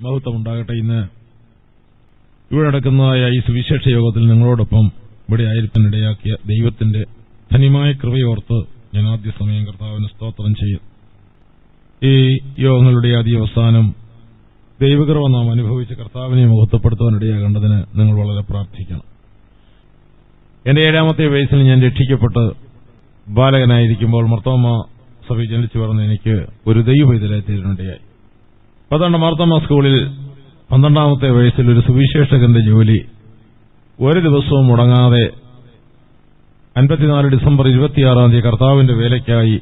മഹത്വം ഉണ്ടാകട്ടെ ഇന്ന് ഇവിടെ നടക്കുന്നതായ ഈ സുവിശേഷ യോഗത്തിൽ നിങ്ങളോടൊപ്പം ഇവിടെ ആയിരിക്കാനിടയാക്കിയ ദൈവത്തിന്റെ ധന്യമായ കൃപയോർത്ത് ഞാൻ ആദ്യ സമയം കർത്താവിന് സ്തോത്രം ചെയ്യും ഈ യോഗങ്ങളുടെ ആദ്യ അവസാനം ദൈവകൃപ നാം അനുഭവിച്ച കർത്താവിനെ മഹത്വപ്പെടുത്തുവാനിടയാകേണ്ടതിന് നിങ്ങൾ വളരെ പ്രാർത്ഥിക്കണം എന്റെ ഏഴാമത്തെ വയസ്സിൽ ഞാൻ രക്ഷിക്കപ്പെട്ട് ബാലകനായിരിക്കുമ്പോൾ മർത്തോമ സഭയിൽ ജനിച്ചു പറഞ്ഞ എനിക്ക് ഒരു ദൈവവൈദ്യരായി തീരുന്നിടയായി പന്ത്രണ്ട് മാർത്തോമ സ്കൂളിൽ പന്ത്രണ്ടാമത്തെ വയസ്സിൽ ഒരു സുവിശേഷകന്റെ ജോലി ഒരു ദിവസവും മുടങ്ങാതെ അൻപത്തിനാല് ഡിസംബർ ഇരുപത്തിയാറാം തീയതി കർത്താവിന്റെ വേലയ്ക്കായി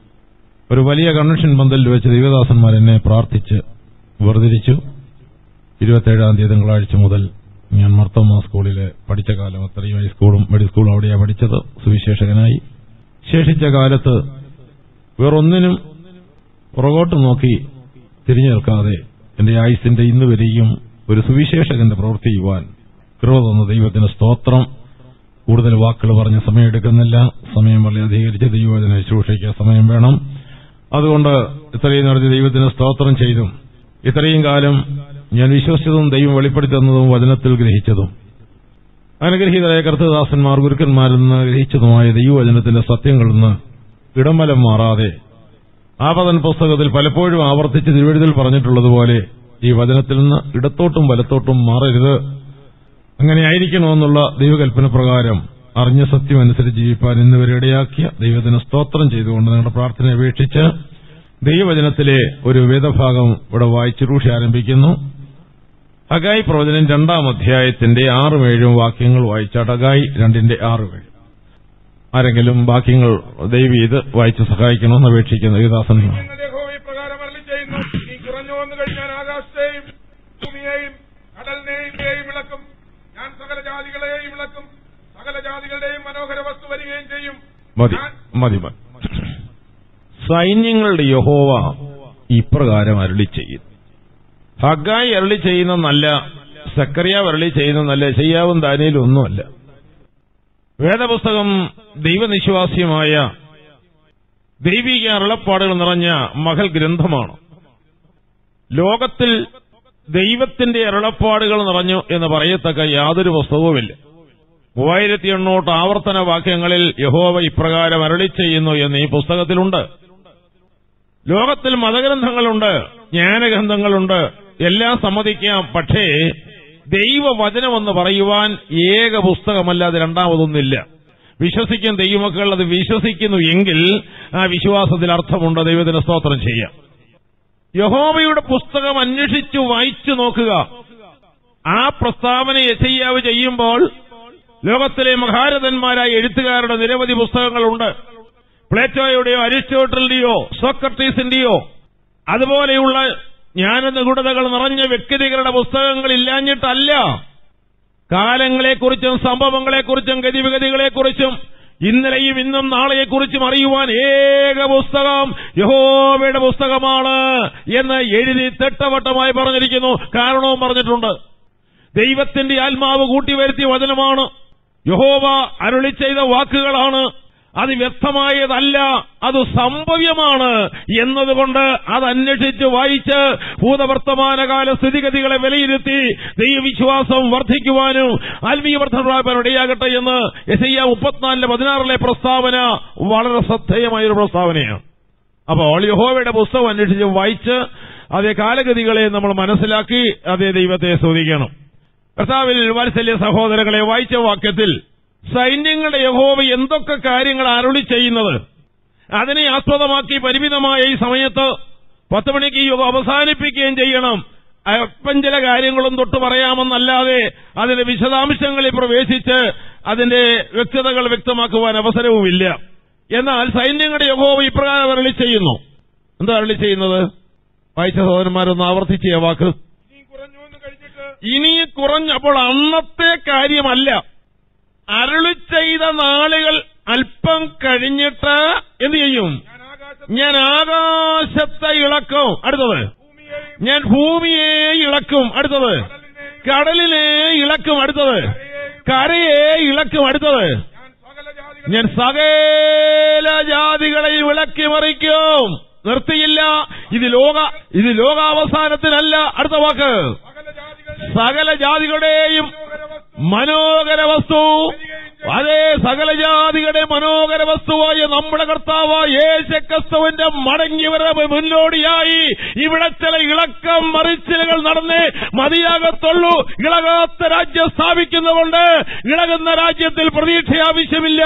ഒരു വലിയ കൺവെൻഷൻ പന്തലിൽ വെച്ച് ദൈവദാസന്മാർ എന്നെ പ്രാർത്ഥിച്ച് വേർതിരിച്ചു ഇരുപത്തേഴാം തീയതി തിങ്കളാഴ്ച മുതൽ ഞാൻ മർത്തോമ സ്കൂളിലെ പഠിച്ച കാലം അത്രയും ഹൈസ്കൂളും മെഡി സ്കൂളും അവിടെയാണ് പഠിച്ചത് സുവിശേഷകനായി ശേഷിച്ച കാലത്ത് വേറൊന്നിനും പുറകോട്ട് നോക്കി തിരിഞ്ഞു നിൽക്കാതെ എന്റെ ആയുസിന്റെ ഇന്ന് വരെയും ഒരു സുവിശേഷകന്റെ പ്രവൃത്തി ചെയ്യുവാൻ കൃപ തന്ന ദൈവത്തിന് സ്തോത്രം കൂടുതൽ വാക്കുകൾ പറഞ്ഞ് സമയമെടുക്കുന്നില്ല സമയം വളരെ അധികരിച്ച് ദൈവവചന ശുശ്രൂഷയ്ക്ക് സമയം വേണം അതുകൊണ്ട് ഇത്രയും നടത്തി ദൈവത്തിന് സ്തോത്രം ചെയ്തും ഇത്രയും കാലം ഞാൻ വിശ്വസിച്ചതും ദൈവം വെളിപ്പെടുത്തി തന്നതും വചനത്തിൽ ഗ്രഹിച്ചതും അനുഗ്രഹീതരായ കർത്തദാസന്മാർ ഗുരുക്കന്മാരിൽ നിന്ന് ഗ്രഹിച്ചതുമായ ദൈവവചനത്തിന്റെ സത്യങ്ങളിൽ നിന്ന് ഇടംവലം മാറാതെ ആപതൻ പുസ്തകത്തിൽ പലപ്പോഴും ആവർത്തിച്ച് തിരുവഴുതിൽ പറഞ്ഞിട്ടുള്ളതുപോലെ ഈ വചനത്തിൽ നിന്ന് ഇടത്തോട്ടും വലത്തോട്ടും മാറരുത് അങ്ങനെ ആയിരിക്കണമെന്നുള്ള ദൈവകൽപ്പന പ്രകാരം അറിഞ്ഞ സത്യം അനുസരിച്ച് ജീവിപ്പാൻ ഇന്നുവരെ ഇടയാക്കിയ ദൈവത്തിന് സ്തോത്രം ചെയ്തുകൊണ്ട് നിങ്ങളുടെ പ്രാർത്ഥന അപേക്ഷിച്ച് ദൈവവചനത്തിലെ ഒരു വേദഭാഗം ഇവിടെ വായിച്ചുരൂഷി ആരംഭിക്കുന്നു ഹഗായി പ്രവചനം രണ്ടാം അധ്യായത്തിന്റെ ആറും ഏഴും വാക്യങ്ങൾ വായിച്ചാട്ട് ഹഗായി രണ്ടിന്റെ ആറും ഏഴ് ആരെങ്കിലും വാക്യങ്ങൾ ദൈവം ഇത് വായിച്ച് സഹായിക്കണമെന്ന് അപേക്ഷിക്കുന്നു ദേവദാസൻ നിങ്ങൾ യഹോവ ഇപ്രകാരം അരുളി ചെയ്യുന്നു നീ കുറഞ്ഞു വന്നു കഴിഞ്ഞാൽ ആകാശത്തെയും ഭൂമിയെയും കടലിനെയും ഇളക്കും ഞാൻ സകല ജാതികളെയും ഇളക്കും സകല ജാതികളുടെയും മനോഹര വസ്തു വരികയും ചെയ്യും മതി ഞാൻ മതി മതി സൈന്യങ്ങളുടെ യഹോവ ഇപ്രകാരം അരുളി ചെയ്യുന്നു ഹഗായി അരുളി ചെയ്യുന്നല്ല സക്കറിയാവ് അരുളി ചെയ്യുന്നല്ല ചെയ്യാവും ദാനിയിലും ഒന്നുമല്ല വേദപുസ്തകം ദൈവനിശ്വാസ്യമായ ദൈവിക അരുളപ്പാടുകൾ നിറഞ്ഞ മഹൽ ഗ്രന്ഥമാണ് ലോകത്തിൽ ദൈവത്തിന്റെ അരുളപ്പാടുകൾ നിറഞ്ഞു എന്ന് പറയത്തക്ക യാതൊരു പുസ്തകവുമില്ല മൂവായിരത്തി എണ്ണൂറ് ആവർത്തന വാക്യങ്ങളിൽ യഹോവ ഇപ്രകാരം അരളി ചെയ്യുന്നു എന്ന് ഈ പുസ്തകത്തിലുണ്ട് ലോകത്തിൽ മതഗ്രന്ഥങ്ങളുണ്ട് ജ്ഞാനഗ്രന്ഥങ്ങളുണ്ട് എല്ലാം സമ്മതിക്കാം പക്ഷേ ദൈവവചനമെന്ന് പറയുവാൻ ഏക പുസ്തകമല്ലാതെ രണ്ടാമതൊന്നില്ല വിശ്വസിക്കുന്ന ദൈവമക്കൾ അത് വിശ്വസിക്കുന്നു എങ്കിൽ ആ വിശ്വാസത്തിൽ അർത്ഥമുണ്ട് ദൈവത്തിന് സ്തോത്രം ചെയ്യാം യഹോവയുടെ പുസ്തകം അന്വേഷിച്ചു വായിച്ചു നോക്കുക ആ പ്രസ്താവന യശയ്യാവ് ചെയ്യുമ്പോൾ ലോകത്തിലെ മഹാരഥന്മാരായ എഴുത്തുകാരുടെ നിരവധി പുസ്തകങ്ങളുണ്ട് പ്ലേറ്റോയുടെയോ അരിസ്റ്റോട്ടലിന്റെയോ സോക്രട്ടീസിന്റെയോ അതുപോലെയുള്ള ജ്ഞാനനിഗൂഢതകൾ നിറഞ്ഞ വ്യക്തികളുടെ പുസ്തകങ്ങൾ ഇല്ലാഞ്ഞിട്ടല്ല കാലങ്ങളെക്കുറിച്ചും സംഭവങ്ങളെക്കുറിച്ചും ഗതിവിഗതികളെക്കുറിച്ചും ഇന്നലെയും ഇന്നും നാളെയെക്കുറിച്ചും അറിയുവാൻ ഏക പുസ്തകം യഹോവയുടെ പുസ്തകമാണ് എന്ന് എഴുതി തിട്ടവട്ടമായി പറഞ്ഞിരിക്കുന്നു കാരണവും പറഞ്ഞിട്ടുണ്ട് ദൈവത്തിന്റെ ആത്മാവ് കൂട്ടിവരുത്തിയ വചനമാണ് യഹോവ അരുളി ചെയ്ത വാക്കുകളാണ് അത് വ്യക്തമായതല്ല അത് സംഭവ്യമാണ് എന്നതുകൊണ്ട് അത് അന്വേഷിച്ച് വായിച്ച് ഭൂതവർത്തമാനകാല സ്ഥിതിഗതികളെ വിലയിരുത്തി ദൈവവിശ്വാസം വർദ്ധിക്കുവാനും ആത്മീയ വർദ്ധനപ്രായപ്പാൻ ഇടയാകട്ടെ എന്ന് എസയ്യ മുപ്പത്തിനാലിലെ പതിനാറിലെ പ്രസ്താവന വളരെ ശ്രദ്ധേയമായൊരു പ്രസ്താവനയാണ് അപ്പോൾ യഹോവയുടെ പുസ്തകം അന്വേഷിച്ച് വായിച്ച് അതേ കാലഗതികളെ നമ്മൾ മനസ്സിലാക്കി അതേ ദൈവത്തെ സ്തുതിക്കണം കർത്താവിൽ വാത്സല്യ സഹോദരങ്ങളെ വായിച്ച വാക്യത്തിൽ സൈന്യങ്ങളുടെ യഹോവ എന്തൊക്കെ കാര്യങ്ങൾ അരുളി ചെയ്യുന്നത് അതിനെ ആസ്പദമാക്കി പരിമിതമായ ഈ സമയത്ത് പത്ത് മണിക്ക് ഈ യോഗം അവസാനിപ്പിക്കുകയും ചെയ്യണം അല്പം ചില കാര്യങ്ങളും തൊട്ട് പറയാമെന്നല്ലാതെ അതിന്റെ വിശദാംശങ്ങളിൽ പ്രവേശിച്ച് അതിന്റെ വ്യക്തതകൾ വ്യക്തമാക്കുവാൻ അവസരവുമില്ല എന്നാൽ സൈന്യങ്ങളുടെ യഹോവ ഇപ്രകാരം അരളി ചെയ്യുന്നു എന്താ അരളി ചെയ്യുന്നത് വായിച്ച സഹോദരന്മാരൊന്ന് ആവർത്തിച്ച വാക്ക് നീ കുറഞ്ഞു വന്നു കഴിഞ്ഞിട്ട് ഇനി കുറഞ്ഞപ്പോൾ അന്നത്തെ കാര്യമല്ല അരുളി ചെയ്ത നാളുകൾ അല്പം കഴിഞ്ഞിട്ട് എന്ത് ചെയ്യും ഞാൻ ആകാശം ഞാൻ ആകാശത്തെ ഇളക്കും അടുത്തത് ഭൂമിയെയും ഞാൻ ഭൂമിയെ ഇളക്കും അടുത്തത് കടലിനെയും കടലിനെ ഇളക്കും അടുത്തത് കരയെ ഇളക്കും അടുത്തത് ഞാൻ സകല ഞാൻ ജാതികളെ സകല ജാതികളെയും ഇളക്കി മറിക്കും നിർത്തിയില്ല ഇത് ലോക ഇത് ലോകാവസാനത്തിനല്ല അടുത്ത വാക്ക് സകല ജാതികളുടെയും സകല ജാതികളുടെയും മനോഹര വസ്തു മനോഹര വസ്തു അതേ സകല ജാതികളുടെ മനോഹര വസ്തുവായ നമ്മുടെ കർത്താവ് യേശക്രിസ്തുവിന്റെ മടങ്ങിയവരുടെ മുന്നോടിയായി ഇവിടെ ചില ഇളക്കം മറിച്ചിലുകൾ നടന്നേ മതിയാകത്തുള്ളൂ ഇളകാത്ത രാജ്യം സ്ഥാപിക്കുന്നതുകൊണ്ട് ഇളകുന്ന രാജ്യത്തിൽ പ്രതീക്ഷ ആവശ്യമില്ല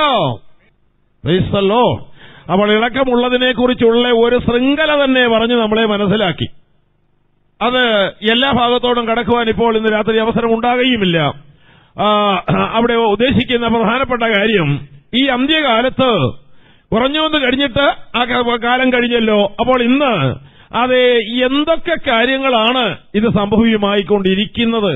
Praise the Lord. അപ്പോൾ ഇളക്കമുള്ളതിനെ കുറിച്ചുള്ള ഒരു ശൃംഖല തന്നെ പറഞ്ഞ് നമ്മളെ മനസ്സിലാക്കി അത് എല്ലാ ഭാഗത്തോടും കടക്കുവാൻ ഇപ്പോൾ ഇന്ന് രാത്രി അവസരം ഉണ്ടാകുകയുമില്ല ആ, അവിടെ ഉദ്ദേശിക്കുന്ന പ്രധാനപ്പെട്ട കാര്യം ഈ അന്ത്യകാലത്ത് കുറഞ്ഞൊന്ന് കഴിഞ്ഞിട്ട് ആ ക- കാലം കഴിഞ്ഞല്ലോ അപ്പോൾ ഇന്ന് അത് എന്തൊക്കെ കാര്യങ്ങളാണ് ഇത് സംഭവ്യമായിക്കൊണ്ടിരിക്കുന്നത്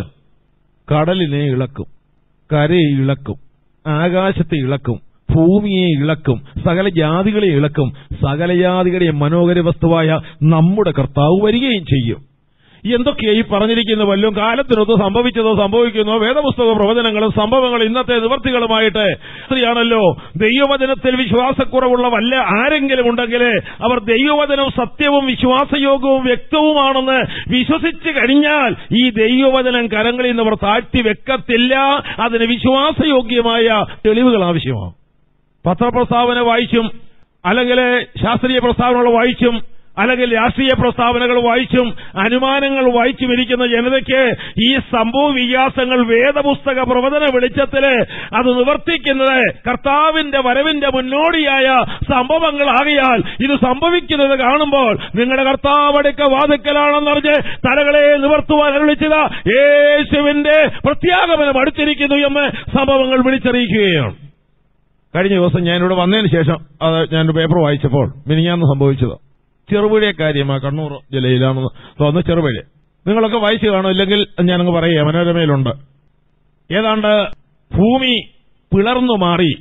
കടലിനെ ഇളക്കും കരയെ ഇളക്കും ആകാശത്തെ ഇളക്കും ഭൂമിയെ ഇളക്കും സകല ജാതികളെ ഇളക്കും സകല ജാതികളുടെ മനോഹര വസ്തുവായ നമ്മുടെ കർത്താവ് വരികയും ചെയ്യും എന്തൊക്കെയാ ഈ പറഞ്ഞിരിക്കുന്ന വല്ലതും കാലത്തിനൊത്ത് സംഭവിച്ചതോ സംഭവിക്കുന്നോ വേദപുസ്തക പ്രവചനങ്ങളും സംഭവങ്ങളും ഇന്നത്തെ നിവർത്തികളുമായിട്ട് സ്ത്രീയാണല്ലോ ദൈവവചനത്തിൽ വിശ്വാസക്കുറവുള്ള വല്ല ആരെങ്കിലും ഉണ്ടെങ്കിൽ അവർ ദൈവവചനം സത്യവും വിശ്വാസയോഗ്യവും വ്യക്തവുമാണെന്ന് വിശ്വസിച്ചു കഴിഞ്ഞാൽ ഈ ദൈവവചനം കരങ്ങളിൽ നിന്ന് അവർ താഴ്ത്തി വെക്കത്തില്ല അതിന് വിശ്വാസയോഗ്യമായ തെളിവുകൾ ആവശ്യമാണ് പത്രപ്രസ്താവന വായിച്ചും അല്ലെങ്കിൽ ശാസ്ത്രീയ പ്രസ്താവനകൾ വായിച്ചും അല്ലെങ്കിൽ രാഷ്ട്രീയ പ്രസ്താവനകൾ വായിച്ചും അനുമാനങ്ങൾ വായിച്ചും ഇരിക്കുന്ന ജനതയ്ക്ക് ഈ സംഭവ വികാസങ്ങൾ വേദപുസ്തക പ്രവചന വെളിച്ചത്തില് അത് നിവർത്തിക്കുന്നത് കർത്താവിന്റെ വരവിന്റെ മുന്നോടിയായ സംഭവങ്ങളാകിയാൽ ഇത് സംഭവിക്കുന്നത് കാണുമ്പോൾ നിങ്ങളുടെ കർത്താവ് അടുക്ക വാതിക്കലാണെന്നറിഞ്ഞ് തലകളെ നിവർത്തുവാൻ അരുളിച്ചത് യേശുവിന്റെ പ്രത്യാഗമനം അടുത്തിരിക്കുന്നു എന്ന് സംഭവങ്ങൾ വിളിച്ചറിയിക്കുകയാണ് കഴിഞ്ഞ ദിവസം ഞാനിവിടെ വന്നതിന് ശേഷം അത് ഞാൻ പേപ്പർ വായിച്ചപ്പോൾ മിനിഞ്ഞാന്ന് സംഭവിച്ചത് ചെറുപുഴ കാര്യമാ കണ്ണൂർ ജില്ലയിലാണെന്ന് തോന്നുന്നു ചെറുപുഴ നിങ്ങളൊക്കെ വായിച്ചു കാണും ഇല്ലെങ്കിൽ ഞാനങ്ങ് പറയുക മനോരമയിലുണ്ട് ഏതാണ്ട് ഭൂമി പിളർന്നു മാറി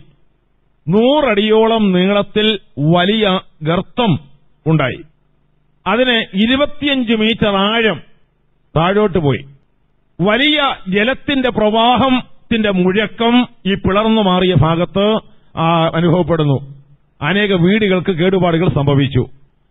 നൂറടിയോളം നീളത്തിൽ വലിയ ഗർത്തം ഉണ്ടായി അതിന് ഇരുപത്തിയഞ്ച് മീറ്റർ ആഴം താഴോട്ട് പോയി വലിയ ജലത്തിന്റെ പ്രവാഹത്തിന്റെ മുഴക്കം ഈ പിളർന്നു മാറിയ ഭാഗത്ത് ആ, അനുഭവപ്പെടുന്നു അനേക വീടുകൾക്ക് കേടുപാടുകൾ സംഭവിച്ചു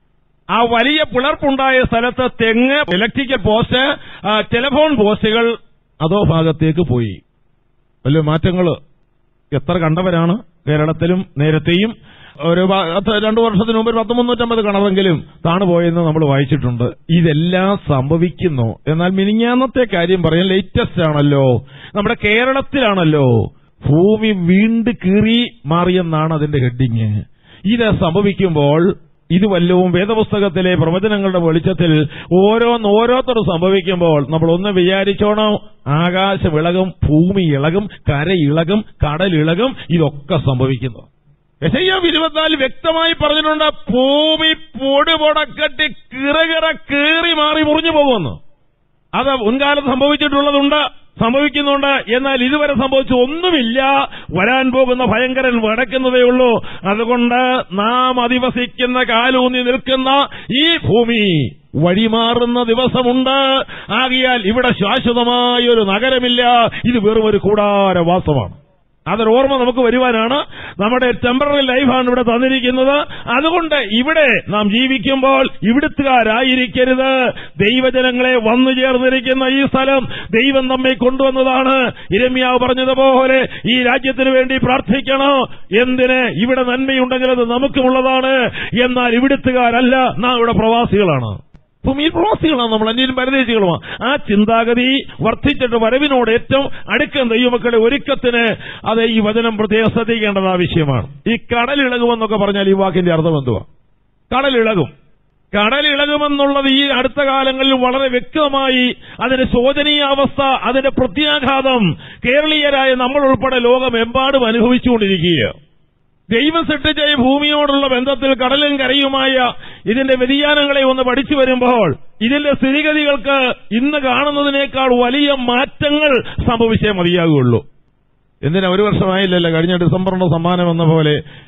ആ വലിയ പിളർപ്പുണ്ടായ സ്ഥലത്ത് തെങ്ങ് ഇലക്ട്രിക്കൽ പോസ്റ്റ് ആ, ടെലിഫോൺ പോസ്റ്റുകൾ അതോ ഭാഗത്തേക്ക് പോയി വലിയ മാറ്റങ്ങൾ എത്ര കണ്ടവരാണ് കേരളത്തിലും നേരത്തെയും ഒരു പ- പത്ത് രണ്ടു വർഷത്തിന് മുമ്പ് ഒരു പത്ത് മുന്നൂറ്റമ്പത് കിണറെങ്കിലും താണുപോയെന്ന് നമ്മൾ വായിച്ചിട്ടുണ്ട് ഇതെല്ലാം സംഭവിക്കുന്നു എന്നാൽ മിനിഞ്ഞാന്നത്തെ കാര്യം പറയാൻ ലേറ്റസ്റ്റ് ആണല്ലോ നമ്മുടെ കേരളത്തിലാണല്ലോ ഭൂമി വീണ്ട് കീറി മാറിയെന്നാണ് അതിന്റെ ഹെഡിങ് ഇത് സംഭവിക്കുമ്പോൾ ഇത് വല്ലവും വേദപുസ്തകത്തിലെ പ്രവചനങ്ങളുടെ വെളിച്ചത്തിൽ ഓരോന്ന് ഓരോരുത്തർ സംഭവിക്കുമ്പോൾ നമ്മൾ ഒന്ന് വിചാരിച്ചോണം ആകാശം ഇളകും ഭൂമി ഇളകും കര ഇളകും കടൽ ഇളകും ഇതൊക്കെ സംഭവിക്കുന്നു യശയ്യാവ് ഇരുപത്തിനാല് വ്യക്തമായി പറഞ്ഞിട്ടുണ്ട് ഭൂമി പൊടി പൊടക്കെട്ടി കിറകിറ കീറി മാറി മുറിഞ്ഞു പോകുമെന്ന് അത് മുൻകാലത്ത് സംഭവിച്ചിട്ടുള്ളതുണ്ട് സംഭവിക്കുന്നുണ്ട് എന്നാൽ ഇതുവരെ സംഭവിച്ച ഒന്നുമില്ല വരാൻ പോകുന്ന ഭയങ്കരൻ വടക്കുന്നതേ ഉള്ളൂ അതുകൊണ്ട് നാം അധിവസിക്കുന്ന കാലൂന്നി നിൽക്കുന്ന ഈ ഭൂമി വഴിമാറുന്ന ദിവസമുണ്ട് ആകിയാൽ ഇവിടെ ശാശ്വതമായ ഒരു നഗരമില്ല ഇത് വെറും ഒരു കൂടാരവാസമാണ് അതൊരു ഓർമ്മ നമുക്ക് വരുവാനാണ് നമ്മുടെ ടെമ്പററി ലൈഫാണ് ഇവിടെ തന്നിരിക്കുന്നത് അതുകൊണ്ട് ഇവിടെ നാം ജീവിക്കുമ്പോൾ ഇവിടുത്തുകാരായിരിക്കരുത് ദൈവജനങ്ങളെ വന്നു ചേർന്നിരിക്കുന്ന ഈ സ്ഥലം ദൈവം നമ്മെ കൊണ്ടുവന്നതാണ് ഇരമ്യാവ് പറഞ്ഞതുപോലെ ഈ രാജ്യത്തിന് വേണ്ടി പ്രാർത്ഥിക്കണം എന്തിന് ഇവിടെ നന്മയുണ്ടെങ്കിൽ അത് നമുക്കുമുള്ളതാണ് എന്നാൽ ഇവിടുത്തുകാരല്ല നാം ഇവിടെ പ്രവാസികളാണ് ഭൂമിയിൽ പ്രവാസികളാണ് നമ്മൾ അന്യരും പരദേശികളുമാണ് ആ ചിന്താഗതി വർദ്ധിച്ചിട്ട് വരവിനോട് ഏറ്റവും അടുക്കുന്ന ദൈവമക്കളുടെ ഒരുക്കത്തിന് അത് ഈ വചനം പ്രത്യേകം ശ്രദ്ധിക്കേണ്ടത് ആവശ്യമാണ് ഈ കടലിളകുമെന്നൊക്കെ പറഞ്ഞാൽ ഈ വാക്കിന്റെ അർത്ഥം എന്തുവാ കടലിളകും കടലിളകുമെന്നുള്ളത് ഈ അടുത്ത കാലങ്ങളിൽ വളരെ വ്യക്തമായി അതിന്റെ ശോചനീയ അവസ്ഥ അതിന്റെ പ്രത്യാഘാതം കേരളീയരായ നമ്മൾ ഉൾപ്പെടെ ലോകമെമ്പാടും അനുഭവിച്ചുകൊണ്ടിരിക്കുകയാണ് ദൈവം സൃഷ്ടിച്ച ഈ ഭൂമിയോടുള്ള ബന്ധത്തിൽ കടലും കരയുമായ ഇതിന്റെ വ്യതിയാനങ്ങളെ ഒന്ന് പഠിച്ചു വരുമ്പോൾ ഇതിന്റെ സ്ഥിതിഗതികൾക്ക് ഇന്ന് കാണുന്നതിനേക്കാൾ വലിയ മാറ്റങ്ങൾ സംഭവിച്ചേ മതിയാകുള്ളൂ എന്തിനാ ഒരു വർഷമായില്ലല്ലോ കഴിഞ്ഞ ഡിസംബറിന്റെ സമ്മാനം എന്ന പോലെ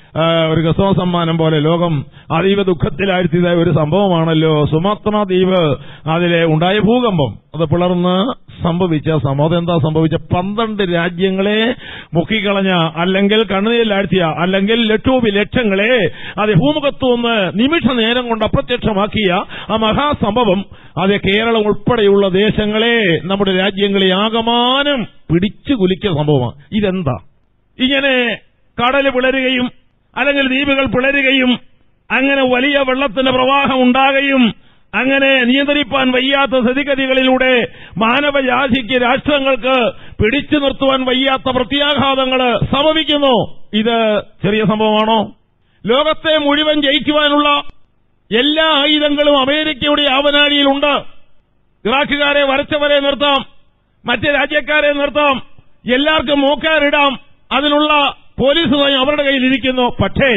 ആ, ഒരു ക്രിസ്മസ് സമ്മാനം പോലെ ലോകം അതീവ ദുഃഖത്തിലാഴ്ത്തിയ ഒരു സംഭവമാണല്ലോ സുമാത്ര ദ്വീപ് അതിലെ ഉണ്ടായ ഭൂകമ്പം അത് പിളർന്ന് സംഭവിച്ച സംഭവം എന്താ സംഭവിച്ച പന്ത്രണ്ട് രാജ്യങ്ങളെ മുക്കിക്കളഞ്ഞ അല്ലെങ്കിൽ കണ്ണുനീരിലാഴ്ത്തിയ അല്ലെങ്കിൽ ലക്ഷോപി ലക്ഷങ്ങളെ അത് ഭൂമുഖത്തു നിന്ന് നിമിഷ നേരം കൊണ്ട് അപ്രത്യക്ഷമാക്കിയ ആ മഹാസംഭവം അത് കേരളം ഉൾപ്പെടെയുള്ള ദേശങ്ങളെ നമ്മുടെ രാജ്യങ്ങളെ ആകമാനം പിടിച്ചു കുലിക്കുന്ന സംഭവമാണ് ഇതെന്താ ഇങ്ങനെ കടല് പിളരുകയും അല്ലെങ്കിൽ ദ്വീപുകൾ പിളരുകയും അങ്ങനെ വലിയ വെള്ളത്തിന്റെ പ്രവാഹം ഉണ്ടാകുകയും അങ്ങനെ നിയന്ത്രിപ്പാൻ വയ്യാത്ത സ്ഥിതിഗതികളിലൂടെ മാനവജാതിക്ക് രാഷ്ട്രങ്ങൾക്ക് പിടിച്ചു നിർത്തുവാൻ വയ്യാത്ത പ്രത്യാഘാതങ്ങൾ സംഭവിക്കുന്നു ഇത് ചെറിയ സംഭവമാണോ ലോകത്തെ മുഴുവൻ ജയിക്കുവാനുള്ള എല്ലാ ആയുധങ്ങളും അമേരിക്കയുടെ ആവനാഴിയിലുണ്ട് ഇറാഖുകാരെ വരച്ചവരെ നിർത്താം മറ്റ് രാജ്യക്കാരെ നിർത്താം എല്ലാവർക്കും മൂക്കാനിടാം അതിനുള്ള പോലീസ് നയം അവരുടെ കയ്യിലിരിക്കുന്നു പക്ഷേ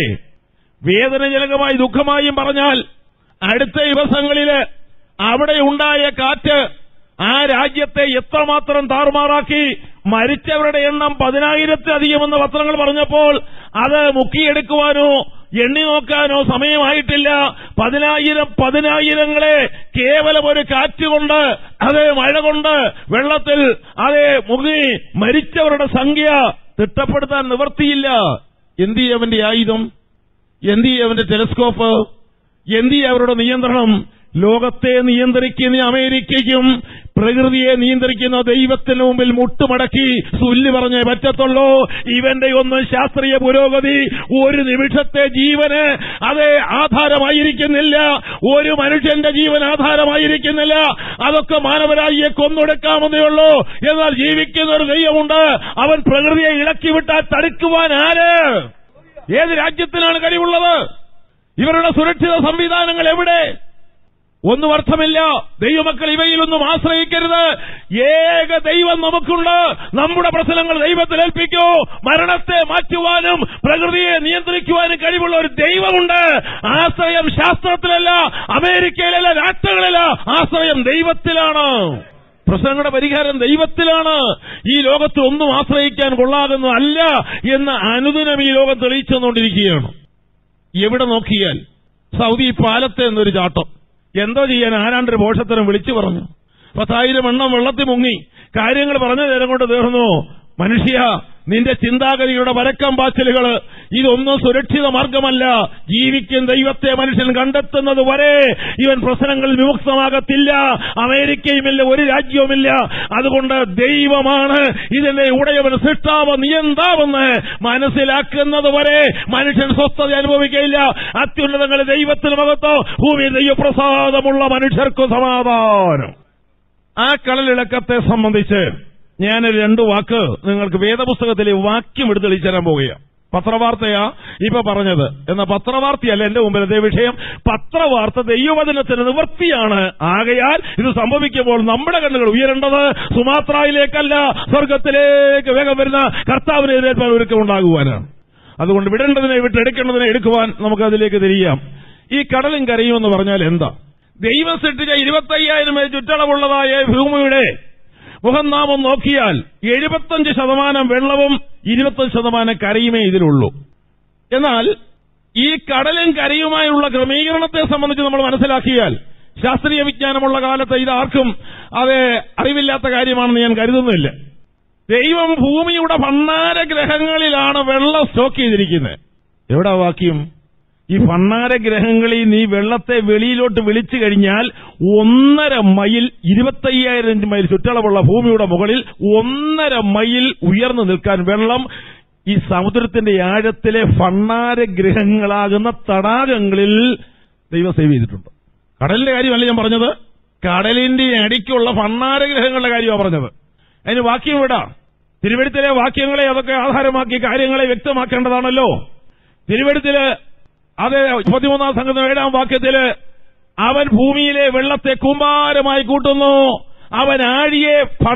വേദനജനകമായി ദുഃഖമായും പറഞ്ഞാൽ അടുത്ത ദിവസങ്ങളില് അവിടെ ഉണ്ടായ കാറ്റ് ആ രാജ്യത്തെ എത്രമാത്രം താറുമാറാക്കി മരിച്ചവരുടെ എണ്ണം പതിനായിരത്തിലധികമെന്ന് പത്രങ്ങൾ പറഞ്ഞപ്പോൾ അത് മുക്കിയെടുക്കുവാനോ എണ്ണി നോക്കാനോ സമയമായിട്ടില്ല പതിനായിരം പതിനായിരങ്ങളെ കേവലം ഒരു കാറ്റുകൊണ്ട് അത് മഴ കൊണ്ട് വെള്ളത്തിൽ അത് മുങ്ങി മരിച്ചവരുടെ സംഖ്യ തിട്ടപ്പെടുത്താൻ നിവർത്തിയില്ല എന്ത് ചെയ്യും അവന്റെ ആയുധം എന്ത് ചെയ്യും അവന്റെ ടെലിസ്കോപ്പ് എന്ത് ചെയ്യും അവരുടെ നിയന്ത്രണം ലോകത്തെ നിയന്ത്രിക്കുന്ന അമേരിക്കയ്ക്കും പ്രകൃതിയെ നിയന്ത്രിക്കുന്ന ദൈവത്തിന് മുമ്പിൽ മുട്ടുമടക്കി സുല്ല് പറഞ്ഞേ പറ്റത്തുള്ളൂ ഇവന്റെ ഒന്നും ശാസ്ത്രീയ പുരോഗതി ഒരു നിമിഷത്തെ ജീവന് അത് ആധാരമായിരിക്കുന്നില്ല ഒരു മനുഷ്യന്റെ ജീവൻ ആധാരമായിരിക്കുന്നില്ല അതൊക്കെ മാനവരാജിയെ കൊന്നൊടുക്കാമെന്നേ ഉള്ളൂ എന്നാൽ ജീവിക്കുന്ന ഒരു ദൈവമുണ്ട് അവൻ പ്രകൃതിയെ ഇളക്കി വിട്ടാൽ തടുക്കുവാൻ ആര് ഏത് രാജ്യത്തിനാണ് കഴിവുള്ളത് ഇവരുടെ സുരക്ഷിത സംവിധാനങ്ങൾ എവിടെ ഒന്നും അർത്ഥമില്ല ദൈവമക്കൾ ഇവയിലൊന്നും ആശ്രയിക്കരുത് ഏക ദൈവം നമുക്കുണ്ട് നമ്മുടെ പ്രശ്നങ്ങൾ ദൈവത്തിൽ ഏൽപ്പിക്കൂ മരണത്തെ മാറ്റുവാനും പ്രകൃതിയെ നിയന്ത്രിക്കുവാനും കഴിവുള്ള ഒരു ദൈവമുണ്ട് ആശ്രയം ശാസ്ത്രത്തിലല്ല അമേരിക്കയിലല്ല രാഷ്ട്രങ്ങളിലല്ല ആശ്രയം ദൈവത്തിലാണ് പ്രശ്നങ്ങളുടെ പരിഹാരം ദൈവത്തിലാണ് ഈ ലോകത്ത് ഒന്നും ആശ്രയിക്കാൻ കൊള്ളാകുന്നതല്ല എന്ന് അനുദിനം ഈ ലോകം തെളിയിച്ചുകൊണ്ടിരിക്കുകയാണ് എവിടെ നോക്കിയാൽ സൗദി പാലത്തെ എന്നൊരു ചാട്ടം എന്തോ ചെയ്യാൻ ആരാണ്ടൊരു പോഷത്തരം വിളിച്ചു പറഞ്ഞു പത്തായിരം എണ്ണം വെള്ളത്തിൽ മുങ്ങി കാര്യങ്ങൾ പറഞ്ഞു നേരം കൊണ്ട് തീർന്നു മനുഷ്യ നിന്റെ ചിന്താഗതിയുടെ വരക്കം പാച്ചലുകൾ ഇതൊന്നും സുരക്ഷിത മാർഗമല്ല ജീവിക്കും ദൈവത്തെ മനുഷ്യൻ കണ്ടെത്തുന്നത് വരെ ഇവൻ പ്രശ്നങ്ങളിൽ വിമുക്തമാകത്തില്ല അമേരിക്കയുമില്ല ഒരു രാജ്യവുമില്ല അതുകൊണ്ട് ദൈവമാണ് ഇതിന്റെ ഉടയവൻ സൃഷ്ടാവ് നിയന്താവെന്ന് മനസ്സിലാക്കുന്നത് വരെ മനുഷ്യൻ സ്വസ്ഥത അനുഭവിക്കയില്ല അത്യുന്നതങ്ങളിൽ ദൈവത്തിന് മകത്തോ ഭൂമിയിൽ ദൈവപ്രസാദമുള്ള മനുഷ്യർക്ക് സമാധാനം ആ കടലിളക്കത്തെ സംബന്ധിച്ച് ഞാൻ രണ്ടു വാക്ക് നിങ്ങൾക്ക് വേദപുസ്തകത്തിലെ വാക്യം എടുത്ത് തെളിച്ചു തരാൻ പോവുകയാണ് പത്രവാർത്തയാ ഇപ്പൊ പറഞ്ഞത് എന്ന പത്രവാർത്തയല്ല എന്റെ മുമ്പിൽ അതേ വിഷയം പത്രവാർത്ത ദൈവവചനത്തിന് നിവൃത്തിയാണ് ആകയാൽ ഇത് സംഭവിക്കുമ്പോൾ നമ്മുടെ കണ്ണുകൾ ഉയരേണ്ടത് സുമാത്രയിലേക്കല്ല സ്വർഗത്തിലേക്ക് വേഗം വരുന്ന കർത്താവിനെ എതിരേൽപ്പാൻ ഒരുക്കമുണ്ടാകുവാനാണ് അതുകൊണ്ട് വിടേണ്ടതിനെ വിട്ടെടുക്കേണ്ടതിനെ എടുക്കുവാൻ നമുക്ക് അതിലേക്ക് തിരിയാം ഈ കടലും കരയും എന്ന് പറഞ്ഞാൽ എന്താ ദൈവം സൃഷ്ടിച്ച ഇരുപത്തയ്യായിരം പേര് ചുറ്റളവുള്ളതായ ഭൂമിയുടെ മുഖം നാമം നോക്കിയാൽ എഴുപത്തഞ്ച് ശതമാനം വെള്ളവും ഇരുപത്തഞ്ച് ശതമാനം കരയുമേ ഇതിലുള്ളൂ എന്നാൽ ഈ കടലും കരയുമായുള്ള ക്രമീകരണത്തെ സംബന്ധിച്ച് നമ്മൾ മനസ്സിലാക്കിയാൽ ശാസ്ത്രീയ വിജ്ഞാനമുള്ള കാലത്ത് ഇത് ആർക്കും അത് അറിവില്ലാത്ത കാര്യമാണെന്ന് ഞാൻ കരുതുന്നില്ല ദൈവം ഭൂമിയുടെ ഭണ്ണാര ഗ്രഹങ്ങളിലാണ് വെള്ളം സ്റ്റോക്ക് ചെയ്തിരിക്കുന്നത് എവിടെ വാക്യം ഈ ഭണ്ണാര ഗ്രഹങ്ങളിൽ നീ വെള്ളത്തെ വെളിയിലോട്ട് വിളിച്ചു കഴിഞ്ഞാൽ ഒന്നര മൈൽ ഇരുപത്തയ്യായിരം മൈൽ ചുറ്റളവുള്ള ഭൂമിയുടെ മുകളിൽ ഒന്നര മൈൽ ഉയർന്നു നിൽക്കാൻ വെള്ളം ഈ സമുദ്രത്തിന്റെ ആഴത്തിലെ ഭണ്ണാര ഗ്രഹങ്ങളാകുന്ന തടാകങ്ങളിൽ ദൈവം സേവ് ചെയ്തിട്ടുണ്ട് കടലിന്റെ കാര്യമല്ല ഞാൻ പറഞ്ഞത് കടലിന്റെ അടിക്കുള്ള ഭണ്ണാര ഗ്രഹങ്ങളുടെ കാര്യമാണ് പറഞ്ഞത് അതിന് വാക്യം വിടാം തിരുവഴുത്തിലെ വാക്യങ്ങളെ അതൊക്കെ ആധാരമാക്കി കാര്യങ്ങളെ വ്യക്തമാക്കേണ്ടതാണല്ലോ തിരുവഴുത്തില് അത് പതിമൂന്നാം സംഘം ഏഴാം വാക്യത്തില് അവൻ ഭൂമിയിലെ വെള്ളത്തെ കൂമ്പാരമായി കൂട്ടുന്നു അവൻ ആഴിയെ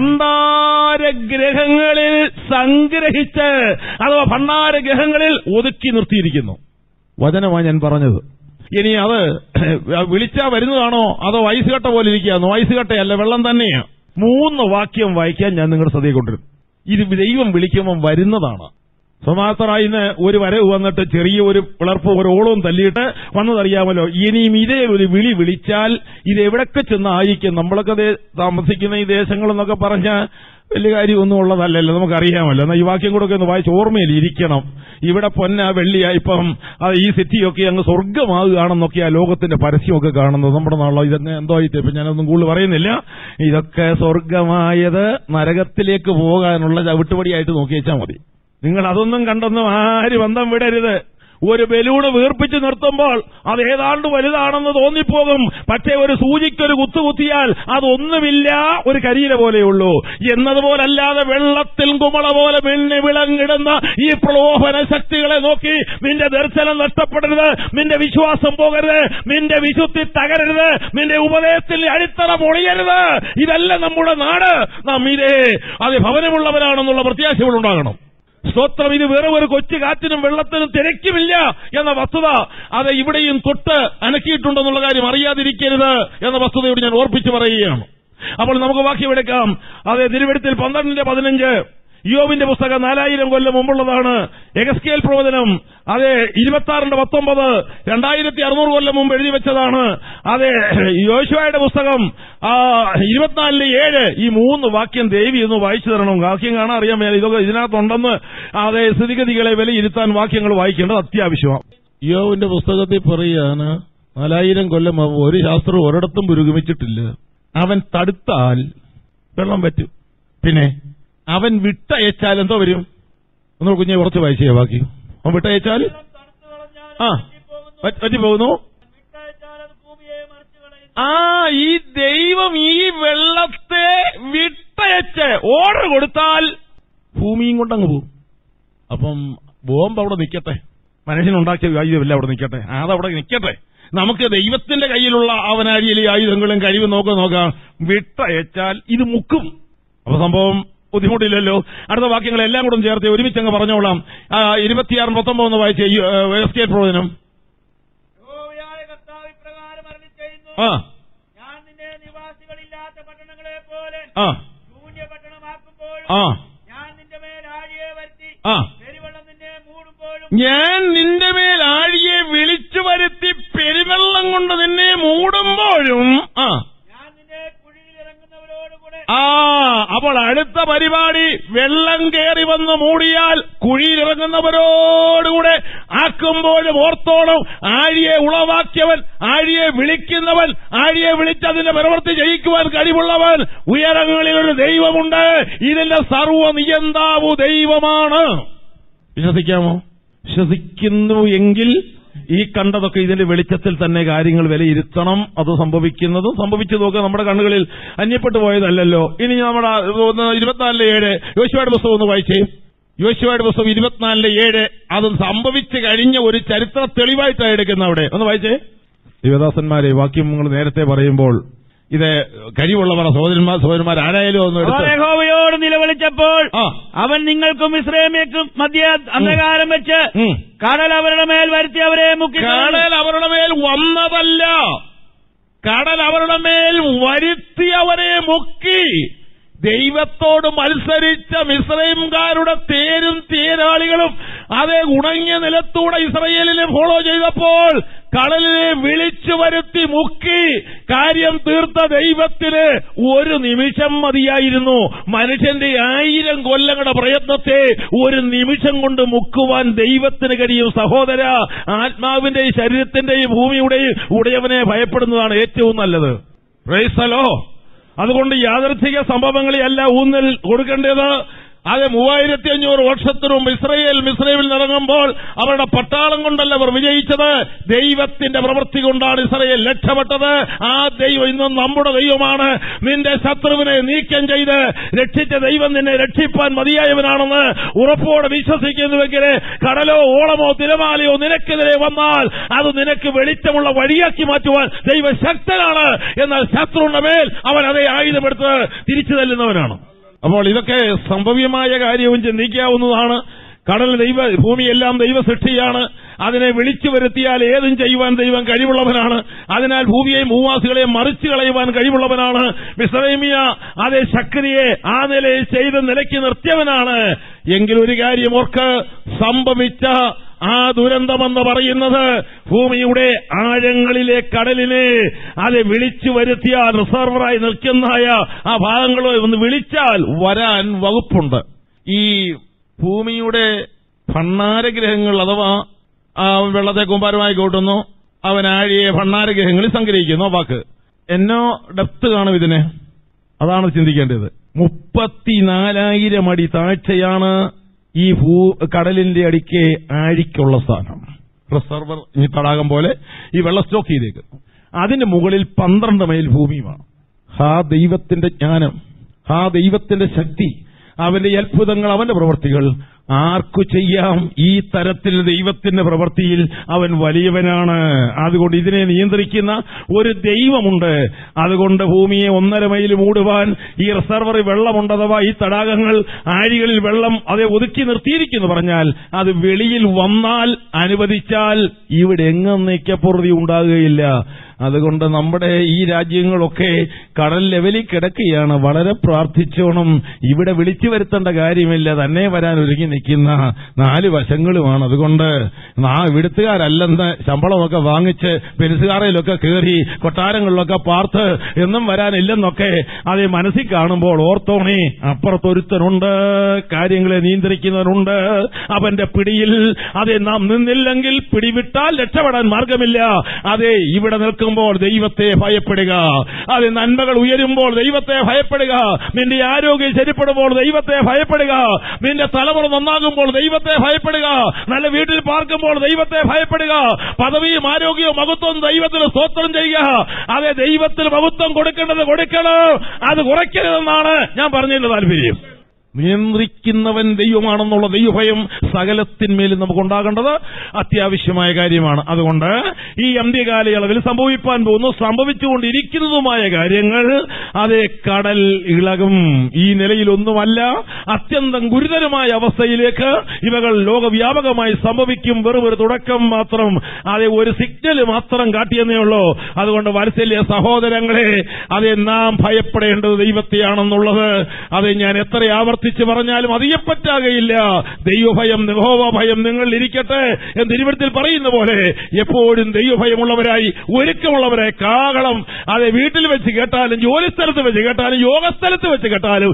ഭണ്ഡാര ഗ്രഹങ്ങളിൽ സംഗ്രഹിച്ച് അഥവാ ഭണ്ഡാര ഗ്രഹങ്ങളിൽ ഒതുക്കി നിർത്തിയിരിക്കുന്നു വചനമാണ് ഞാൻ പറഞ്ഞത് ഇനി അത് വിളിച്ചാ വരുന്നതാണോ അതോ വയസ്സ് കട്ട പോലെ ഇരിക്കുകയാണോ വയസ്സ് കട്ടയല്ല വെള്ളം തന്നെയാ മൂന്ന് വാക്യം വായിക്കാൻ ഞാൻ നിങ്ങളുടെ ശ്രദ്ധയെ കൊണ്ടുവരും ഇത് ദൈവം വിളിക്കുമ്പോൾ വരുന്നതാണ് സുമാത്രായിന്ന് ഒരു വരവ് വന്നിട്ട് ചെറിയ ഒരു പിളർപ്പ് ഒരു ഓളവും തല്ലിയിട്ട് വന്നതറിയാമല്ലോ ഇനിയും ഇതേ ഒരു വിളി വിളിച്ചാൽ ഇത് എവിടൊക്കെ ചെന്നായിരിക്കും നമ്മളൊക്കെ ദേ- താമസിക്കുന്ന ഈ ദേശങ്ങളെന്നൊക്കെ പറഞ്ഞ വലിയ കാര്യമൊന്നും ഉള്ളതല്ലല്ലോ നമുക്കറിയാമല്ലോ എന്നാൽ ഈ വാക്യം കൂടെ ഒക്കെ ഒന്ന് വായിച്ച് ഓർമ്മയിൽ ഇരിക്കണം ഇവിടെ പൊന്ന വെള്ളിയ ഇപ്പം ആ ഈ സിറ്റിയൊക്കെ അങ്ങ് സ്വർഗമാകുകയാണെന്നൊക്കെയാ ലോകത്തിന്റെ പരസ്യമൊക്കെ കാണുന്നത് നമ്മുടെ നാളെ ഇതൊക്കെ എന്തോ ആയിട്ട് ഇപ്പൊ ഞാനൊന്നും കൂടുതൽ പറയുന്നില്ല ഇതൊക്കെ സ്വർഗമായത് നരകത്തിലേക്ക് പോകാനുള്ള ചവിട്ടുപടിയായിട്ട് നോക്കി വെച്ചാൽ മതി നിങ്ങൾ അതൊന്നും കണ്ടൊന്നും ആര് ബന്ധം വിടരുത് ഒരു ബലൂണ് വീർപ്പിച്ച് നിർത്തുമ്പോൾ അത് ഏതാണ്ട് വലുതാണെന്ന് തോന്നിപ്പോകും പക്ഷേ ഒരു സൂചിക്കൊരു കുത്തു കുത്തിയാൽ അതൊന്നുമില്ല ഒരു കരിയില പോലെയുള്ളൂ എന്നതുപോലല്ലാതെ വെള്ളത്തിൽ കുമള പോലെ മിന്നി വിളങ്ങിടുന്ന ഈ പ്രലോഭന ശക്തികളെ നോക്കി നിന്റെ ദർശനം നഷ്ടപ്പെടരുത് നിന്റെ വിശ്വാസം പോകരുത് നിന്റെ വിശുദ്ധി തകരരുത് നിന്റെ ഉപദേശത്തിൽ അടിത്തറ പൊളിയരുത് ഇതല്ല നമ്മുടെ നാട് നാം ഇതേ അത് ഭവനമുള്ളവരാണെന്നുള്ള പ്രത്യാശകളുണ്ടാകണം സ്തോത്രം ഇത് വെറും ഒരു കൊച്ചു കാറ്റിനും വെള്ളത്തിനും തിരക്കുമില്ല എന്ന വസ്തുത അത് ഇവിടെയും തൊട്ട് അനക്കിയിട്ടുണ്ടെന്നുള്ള കാര്യം അറിയാതിരിക്കരുത് എന്ന വസ്തുതയോട് ഞാൻ ഓർപ്പിച്ചു പറയുകയാണ് അപ്പോൾ നമുക്ക് വാക്യമെടുക്കാം അതെ തിരുവഴുത്തിൽ പന്ത്രണ്ടിന്റെ പതിനഞ്ച് യോബിന്റെ പുസ്തകം നാലായിരം കൊല്ലം മുമ്പുള്ളതാണ് എഗസ്കേൽ പ്രവചനം അതെ ഇരുപത്തി ആറിന്റെ പത്തൊമ്പത് രണ്ടായിരത്തി അറുന്നൂറ് കൊല്ലം മുമ്പ് എഴുതി വെച്ചതാണ് അതെ യോശുവയുടെ പുസ്തകം ആ ഇരുപത്തിനാലിന് ഏഴ് ഈ മൂന്ന് വാക്യം ദേവി ഒന്ന് വായിച്ചു തരണം വാക്യം കാണാൻ അറിയാൻ മേല ഇതൊക്കെ ഇതിനകത്തുണ്ടെന്ന് അതെ സ്ഥിതിഗതികളെ വിലയിരുത്താൻ വാക്യങ്ങൾ വായിക്കേണ്ടത് അത്യാവശ്യമാണ് യോവിന്റെ പുസ്തകത്തിൽ പറയാണ് നാലായിരം കൊല്ലം മുമ്പ് ഒരു ശാസ്ത്രം ഒരിടത്തും പുരോഗമിച്ചിട്ടില്ല അവൻ തടുത്താൽ വെള്ളം പറ്റും പിന്നെ അവൻ വിട്ടയച്ചാൽ എന്തോ വരും ഒന്ന് കുഞ്ഞെ കുറച്ച് വായിച്ചേ ബാക്കി അവൻ വിട്ടയച്ചാൽ ആ പറ്റ- പറ്റിപ്പോകുന്നു ആ ഈ ദൈവം ഈ വെള്ളത്തെ വിട്ടയച്ച് ഓർഡർ കൊടുത്താൽ ഭൂമിയും കൊണ്ടങ്ങ് പോകും അപ്പം ബോംബ് അവിടെ നിൽക്കട്ടെ മനുഷ്യനുണ്ടാക്കിയ ആയുധമില്ല അവിടെ നിൽക്കട്ടെ അതവിടെ നിൽക്കട്ടെ നമുക്ക് ദൈവത്തിന്റെ കയ്യിലുള്ള അവനാഴിയിലെ ആയുധങ്ങളും കഴിവ് നോക്കുക നോക്കാം വിട്ടയച്ചാൽ ഇത് മുക്കും അപ്പൊ സംഭവം ബുദ്ധിമുട്ടില്ലല്ലോ അടുത്ത വാക്യങ്ങളെല്ലാം കൂടെ ചേർത്ത് ഒരുമിച്ച് അങ്ങ് പറഞ്ഞോളാം ആ, ഇരുപത്തിയാറ് പത്തൊമ്പത് വായിച്ച എസ്കേറ്റ് പ്രവചനം യഹോവയായ കർത്താവ് ഇപ്രകാരം അരുളിച്ചെയ്യുന്നു. ആ ഞാൻ നിന്നെ നിവാസികളില്ലാത്ത പട്ടണങ്ങളെ പോലെ ആ ശൂന്യ പട്ടണമാക്കുമ്പോഴും ആ ഞാൻ നിന്റെ മേൽ ആഴിയെ വരുത്തി ആ പെരുവെള്ളം നിന്നെ മൂടുമ്പോഴും ഞാൻ നിന്റെ മേൽ ആഴിയെ വിളിച്ചു വരുത്തി പെരുവെള്ളം കൊണ്ട് നിന്നെ മൂടുമ്പോഴും ആ ഞാൻ നിന്നെ കുഴിയിൽ ഇറങ്ങുന്നവരോടുകൂടെ ആ അപ്പോൾ അടുത്ത പരിപാടി വെള്ളം കയറി വന്ന് മൂടിയാൽ കുഴിയിലിറങ്ങുന്നവരോടുകൂടെ ആക്കുമ്പോഴും ഓർത്തോളം ആഴിയെ ഉളവാക്കിയവൻ ആഴിയെ വിളിക്കുന്നവൻ ആഴിയെ വിളിച്ചതിന്റെ പ്രവൃത്തി ചെയ്യിക്കുവാൻ കഴിവുള്ളവൻ ഉയരങ്ങളിൽ ഒരു ദൈവമുണ്ട് ഇതിന്റെ സർവ്വ നിയന്താവു ദൈവമാണ് വിശ്വസിക്കാമോ വിശ്വസിക്കുന്നു എങ്കിൽ ഈ കണ്ടതൊക്കെ ഇതിന്റെ വെളിച്ചത്തിൽ തന്നെ കാര്യങ്ങൾ വിലയിരുത്തണം അത് സംഭവിക്കുന്നതും സംഭവിച്ചതൊക്കെ നമ്മുടെ കണ്ണുകളിൽ അന്യപ്പെട്ടു പോയതല്ലല്ലോ ഇനി നമ്മുടെ ഒന്ന് ഇരുപത്തിനാലിലെ ഏഴ് യോശുവയുടെ പുസ്തകം ഒന്ന് വായിച്ചേ യോശുവയുടെ പുസ്തകം ഇരുപത്തിനാലിലെ ഏഴ് അത് സംഭവിച്ചു കഴിഞ്ഞ ഒരു ചരിത്ര തെളിവായിട്ടാണ് എടുക്കുന്ന അവിടെ ഒന്ന് വായിച്ചേ ശിവദാസന്മാരെ വാക്യം നിങ്ങൾ നേരത്തെ പറയുമ്പോൾ ഇത് കഴിവുള്ളവർ സഹോദരന്മാർ സഹോദരന്മാർ ആരായാലും ഒന്ന് അവർ എടുത്ത് യഹോവയോട് നിലവിളിച്ചപ്പോൾ ആ അവൻ നിങ്ങൾക്കും ഇസ്രേമിയക്കും മധ്യ അന്ധകാരം വെച്ച് ഉം. കടൽ അവരുടെ മേൽ വരുത്തി അവരെ മുക്കി കടൽ അവരുടെ മേൽ വന്നതല്ല കടൽ അവരുടെ മേൽ വരുത്തി അവരെ മുക്കി ദൈവത്തോട് മത്സരിച്ച മിശ്രൈംകാരുടെ തേരും തേരാളികളും അതേ ഉണങ്ങിയ നിലത്തൂടെ ഇസ്രയേലിനെ ഫോളോ ചെയ്തപ്പോൾ കടലിനെ വിളിച്ചു വരുത്തി മുക്കി കാര്യം തീർത്ത ദൈവത്തിന് ഒരു നിമിഷം മതിയായിരുന്നു മനുഷ്യന്റെ ആയിരം കൊല്ലങ്ങളുടെ പ്രയത്നത്തെ ഒരു നിമിഷം കൊണ്ട് മുക്കുവാൻ ദൈവത്തിന് കഴിയും സഹോദര ആത്മാവിന്റെയും ശരീരത്തിന്റെയും ഭൂമിയുടെയും ഉടയവനെ ഭയപ്പെടുന്നതാണ് ഏറ്റവും നല്ലത് പ്രൈസലോ അതുകൊണ്ട് യാദർച്ഛിക സംഭവങ്ങളെയല്ല ഊന്നൽ കൊടുക്കേണ്ടത് അത് മൂവായിരത്തി അഞ്ഞൂറ് വർഷത്തിനു മുമ്പ് ഇസ്രയേൽ മിസ്രൈമിൽ ഇറങ്ങുമ്പോൾ അവരുടെ പട്ടാളം കൊണ്ടല്ല അവർ വിജയിച്ചത് ദൈവത്തിന്റെ പ്രവൃത്തി കൊണ്ടാണ് ഇസ്രയേൽ രക്ഷപ്പെട്ടത് ആ ദൈവം ഇന്നും നമ്മുടെ ദൈവമാണ് നിന്റെ ശത്രുവിനെ നീക്കം ചെയ്ത് രക്ഷിച്ച ദൈവം നിന്നെ രക്ഷിപ്പാൻ മതിയായവനാണെന്ന് ഉറപ്പോടെ വിശ്വസിക്കുന്നുവെങ്കിൽ കടലോ ഓളമോ തിരമാലയോ നിനക്കെതിരെ വന്നാൽ അത് നിനക്ക് വെളിച്ചമുള്ള വഴിയാക്കി മാറ്റുവാൻ ദൈവം ശക്തനാണ് എന്നാൽ ശത്രുവിന്റെ മേൽ അവൻ അതേ ആയുധമെടുത്ത് തിരിച്ചു തല്ലുന്നവനാണ് അപ്പോൾ ഇതൊക്കെ സംഭവ്യമായ കാര്യവും ചിന്തിക്കാവുന്നതാണ് കടൽ ദൈവ ഭൂമിയെല്ലാം ദൈവ സൃഷ്ടിയാണ് അതിനെ വിളിച്ചു വരുത്തിയാൽ ഏതും ചെയ്യുവാൻ ദൈവം കഴിവുള്ളവനാണ് അതിനാൽ ഭൂമിയെയും ഭൂവാസികളെയും മറിച്ചു കളയുവാൻ കഴിവുള്ളവനാണ് മിസ്രൈമിയ അതേ ശക്തിയെ ആ നിലയിൽ ചെയ്ത് നിലയ്ക്ക് നിർത്തിയവനാണ് എങ്കിൽ ഒരു കാര്യം ഓർക്ക് സംഭവിച്ച ആ ദുരന്തമെന്ന് പറയുന്നത് ഭൂമിയുടെ ആഴങ്ങളിലെ കടലിനെ അത് വിളിച്ചു വരുത്തിയാൽ റിസർവറായി നിൽക്കുന്നതായ ആ ഭാഗങ്ങളോ ഒന്ന് വിളിച്ചാൽ വരാൻ വകുപ്പുണ്ട് ഈ ഭൂമിയുടെ ഭണ്ണാരഗ്രഹങ്ങൾ അഥവാ ആ വെള്ളത്തെ കുമ്പാരമായി കൂട്ടുന്നു അവൻ ആഴിയെ ഭണ്ണാരഗ്രഹങ്ങളിൽ സംഗ്രഹിക്കുന്നു ആ വാക്ക് എന്നോ ഡെപ്ത് കാണും ഇതിന് അതാണ് ചിന്തിക്കേണ്ടത് മുപ്പത്തിനാലായിരം അടി താഴ്ചയാണ് ഈ ഭൂ കടലിന്റെ അടിക്ക് ആഴിക്കുള്ള സ്ഥാനം റിസർവർ ഈ തടാകം പോലെ ഈ വെള്ളം സ്റ്റോക്ക് ചെയ്തേക്കുന്നു അതിന് മുകളിൽ പന്ത്രണ്ട് മൈൽ ഭൂമിയുമാണ് ഹാ ദൈവത്തിന്റെ ജ്ഞാനം ഹാ ദൈവത്തിന്റെ ശക്തി അവന്റെ അത്ഭുതങ്ങൾ അവന്റെ പ്രവൃത്തികൾ ആർക്കു ചെയ്യാം ഈ തരത്തിൽ ദൈവത്തിന്റെ പ്രവൃത്തിയിൽ അവൻ വലിയവനാണ് അതുകൊണ്ട് ഇതിനെ നിയന്ത്രിക്കുന്ന ഒരു ദൈവമുണ്ട് അതുകൊണ്ട് ഭൂമിയെ ഒന്നര മൈൽ മൂടുവാൻ ഈ റിസർവറിൽ വെള്ളമുണ്ട് അഥവാ ഈ തടാകങ്ങൾ ആഴികളിൽ വെള്ളം അതെ ഒതുക്കി നിർത്തിയിരിക്കുന്നു പറഞ്ഞാൽ അത് വെളിയിൽ വന്നാൽ അനുവദിച്ചാൽ ഇവിടെ എങ്ങും നീക്കപ്പുറതി ഉണ്ടാകുകയില്ല അതുകൊണ്ട് നമ്മുടെ ഈ രാജ്യങ്ങളൊക്കെ കടൽ ലെവലിൽ കിടക്കുകയാണ് വളരെ പ്രാർത്ഥിച്ചോണം ഇവിടെ വിളിച്ചു വരുത്തേണ്ട കാര്യമില്ല തന്നെ വരാൻ ഒരുങ്ങി നിൽക്കുന്ന നാല് വശങ്ങളുമാണ് അതുകൊണ്ട് ആ ഇവിടുത്തുകാരല്ലെന്ന് ശമ്പളമൊക്കെ വാങ്ങിച്ച് പെൻസുകാറയിലൊക്കെ കയറി കൊട്ടാരങ്ങളിലൊക്കെ പാർത്ത് എന്നും വരാനില്ലെന്നൊക്കെ അത് മനസ്സിൽ കാണുമ്പോൾ ഓർത്തോണേ അപ്പുറത്തൊരുത്തനുണ്ട് കാര്യങ്ങളെ നിയന്ത്രിക്കുന്നവനുണ്ട് അവന്റെ പിടിയിൽ അതെ നാം നിന്നില്ലെങ്കിൽ പിടിവിട്ടാൽ രക്ഷപ്പെടാൻ മാർഗമില്ല അതെ ഇവിടെ നിൽക്കുമ്പോൾ ദൈവത്തെ ഭയപ്പെടുക അതെ നന്മകൾ ഉയരുമ്പോൾ ദൈവത്തെ ഭയപ്പെടുക നിന്റെ ആരോഗ്യം ശരിപ്പെടുമ്പോൾ ദൈവത്തെ ഭയപ്പെടുക നിന്റെ തലമുറ നന്നാകുമ്പോൾ ദൈവത്തെ ഭയപ്പെടുക നല്ല വീട്ടിൽ പാർക്കുമ്പോൾ ദൈവത്തെ ഭയപ്പെടുക പദവിയും ആരോഗ്യവും മഹത്വവും ദൈവത്തിന് സ്തോത്രം ചെയ്യുക അതെ ദൈവത്തിന് മഹത്വം കൊടുക്കേണ്ടത് കൊടുക്കണം അത് കുറയ്ക്കരുതെന്നാണ് ഞാൻ പറഞ്ഞതിന്റെ താല്പര്യം നിയന്ത്രിക്കുന്നവൻ ദൈവമാണെന്നുള്ള ദൈവഭയം സകലത്തിന്മേലും നമുക്കുണ്ടാകേണ്ടത് അത്യാവശ്യമായ കാര്യമാണ് അതുകൊണ്ട് ഈ അന്ത്യകാലയളവിൽ സംഭവിപ്പാൻ പോകുന്നു സംഭവിച്ചുകൊണ്ടിരിക്കുന്നതുമായ കാര്യങ്ങൾ അതേ കടൽ ഇളകും ഈ നിലയിലൊന്നുമല്ല അത്യന്തം ഗുരുതരമായ അവസ്ഥയിലേക്ക് ഇവകൾ ലോകവ്യാപകമായി സംഭവിക്കും വെറും ഒരു തുടക്കം മാത്രം അതേ ഒരു സിഗ്നൽ മാത്രം കാട്ടിയെന്നേ ഉള്ളൂ അതുകൊണ്ട് വാത്സല്യ സഹോദരങ്ങളെ അതെ നാം ഭയപ്പെടേണ്ടത് ദൈവത്തെയാണെന്നുള്ളത് അതെ ഞാൻ എത്ര ആവർത്തിച്ച് പറഞ്ഞാലും അധികപ്പറ്റാകയില്ല ദൈവഭയം നിഹോവ ഭയം നിങ്ങളിൽ ഇരിക്കട്ടെ എന്ന് തിരുവനന്തപുരത്തിൽ പറയുന്ന പോലെ എപ്പോഴും ദൈവഭയമുള്ളവരായി ഒരുക്കമുള്ളവരായി കാകളം അതെ വീട്ടിൽ വെച്ച് കേട്ടാലും ജോലിസ്ഥലത്ത് വെച്ച് കേട്ടാലും യോഗസ്ഥലത്ത് വെച്ച് കേട്ടാലും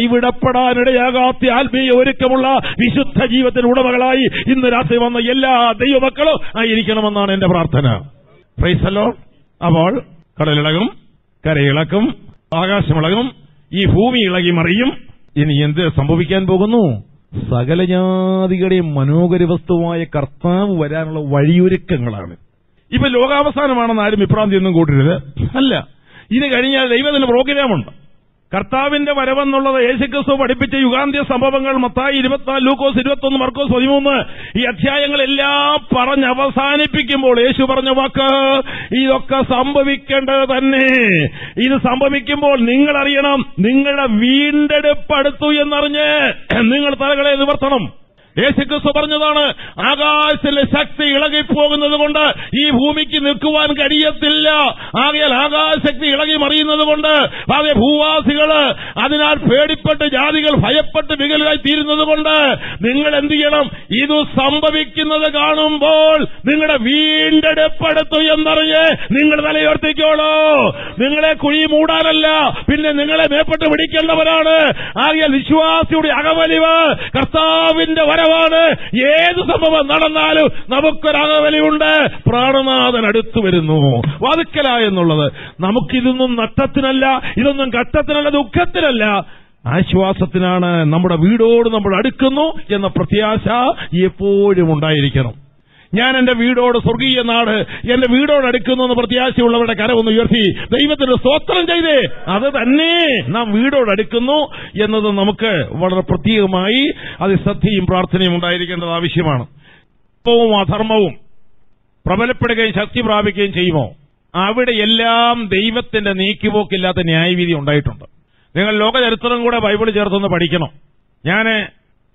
കൈവിടപ്പെടാനിടയാകാത്ത ആത്മീയ ഒരുക്കമുള്ള വിശുദ്ധ ജീവിതത്തിന് ഉടമകളായി ഇന്ന് രാത്രി വന്ന എല്ലാ ദൈവമക്കളും ആയിരിക്കണമെന്നാണ് എന്റെ പ്രാർത്ഥന പ്രൈസല്ലോ അപ്പോൾ കടലിളകും കരയിളക്കും ആകാശമിളകും ഈ ഭൂമി ഇളകി മറിയും ഇനി എന്ത് സംഭവിക്കാൻ പോകുന്നു സകല ജാതികളുടെയും മനോഹര വസ്തുവായ കർത്താവ് വരാനുള്ള വഴിയൊരുക്കങ്ങളാണ് ഇപ്പൊ ലോകാവസാനമാണെന്ന് ആരും വിഭ്രാന്തിയൊന്നും കൂട്ടരുത് അല്ല ഇത് കഴിഞ്ഞാൽ ദൈവത്തിന് പ്രോഗ്രാമുണ്ട് കർത്താവിന്റെ വരവെന്നുള്ളത് യേശുക്രിസ്തു പഠിപ്പിച്ച യുഗാന്ത്യ സംഭവങ്ങൾ മത്തായി ഇരുപത്തിനാല് ലൂക്കോസ് ഇരുപത്തൊന്ന് മർക്കോസ് പതിമൂന്ന് ഈ അധ്യായങ്ങളെല്ലാം പറഞ്ഞ് അവസാനിപ്പിക്കുമ്പോൾ യേശു പറഞ്ഞ വാക്ക് ഇതൊക്കെ സംഭവിക്കേണ്ടത് തന്നെ ഇത് സംഭവിക്കുമ്പോൾ നിങ്ങൾ അറിയണം നിങ്ങളുടെ വീണ്ടെടുപ്പ് അടുത്തു എന്നറിഞ്ഞ് നിങ്ങൾ തലകളെ നിവർത്തണം യേശുക്രിസ്തു പറഞ്ഞതാണ് ആകാശത്തിലെ ശക്തി ഇളകിപ്പോകുന്നത് കൊണ്ട് ഈ ഭൂമിക്ക് നിൽക്കുവാൻ കഴിയത്തില്ല ആകയാൽ ആകാശശക്തി ഇളകി മറിയുന്നത് കൊണ്ട് അതെ ഭൂവാസികള് അതിനാൽ പേടിപ്പെട്ട് ജാതികൾ ഭയപ്പെട്ട് വികലായി തീരുന്നത് കൊണ്ട് നിങ്ങൾ എന്ത് ചെയ്യണം ഇത് സംഭവിക്കുന്നത് കാണുമ്പോൾ നിങ്ങളുടെ വീണ്ടെടുപ്പെടുത്തു എന്നറിഞ്ഞ് നിങ്ങൾ തലയുയർത്തിക്കോളൂ നിങ്ങളെ കുഴി മൂടാനല്ല പിന്നെ നിങ്ങളെ മേപ്പെട്ട് പിടിക്കേണ്ടവരാണ് ആകയാൽ വിശ്വാസിയുടെ അകവലിവ് കർത്താവിന്റെ വരവാണ് ഏത് സംഭവം നടന്നാലും നമുക്കൊരു അകവലിയുണ്ട് പ്രാണനാഥൻ അടുത്തു വരുന്നു വാതുക്കല എന്നുള്ളത് നമുക്കിതൊന്നും നഷ്ടത്തിനല്ല ഇതൊന്നും ഘട്ടത്തിനല്ല ദുഃഖത്തിനല്ല ആശ്വാസത്തിനാണ് നമ്മുടെ വീടോട് നമ്മൾ അടുക്കുന്നു എന്ന പ്രത്യാശ എപ്പോഴും ഉണ്ടായിരിക്കണം ഞാൻ എന്റെ വീടോട് സ്വർഗീയ നാട് എന്റെ വീടോട് അടുക്കുന്നു എന്ന് പ്രത്യാശയുള്ളവരുടെ കരമൊന്ന് ഉയർത്തി ദൈവത്തിന് സ്തോത്രം ചെയ്തേ അത് തന്നെ നാം വീടോട് അടുക്കുന്നു എന്നത് നമുക്ക് വളരെ പ്രത്യേകമായി അത് ശ്രദ്ധയും പ്രാർത്ഥനയും ഉണ്ടായിരിക്കേണ്ടത് ആവശ്യമാണ് പാപവും അധർമ്മവും പ്രബലപ്പെടുകയും ശക്തി പ്രാപിക്കുകയും ചെയ്യുമോ അവിടെ എല്ലാം ദൈവത്തിന്റെ നീക്കിപോക്കില്ലാത്ത ന്യായവിധി ഉണ്ടായിട്ടുണ്ട് നിങ്ങൾ ലോകചരിത്രം കൂടെ ബൈബിൾ ചേർത്തൊന്ന് പഠിക്കണം ഞാൻ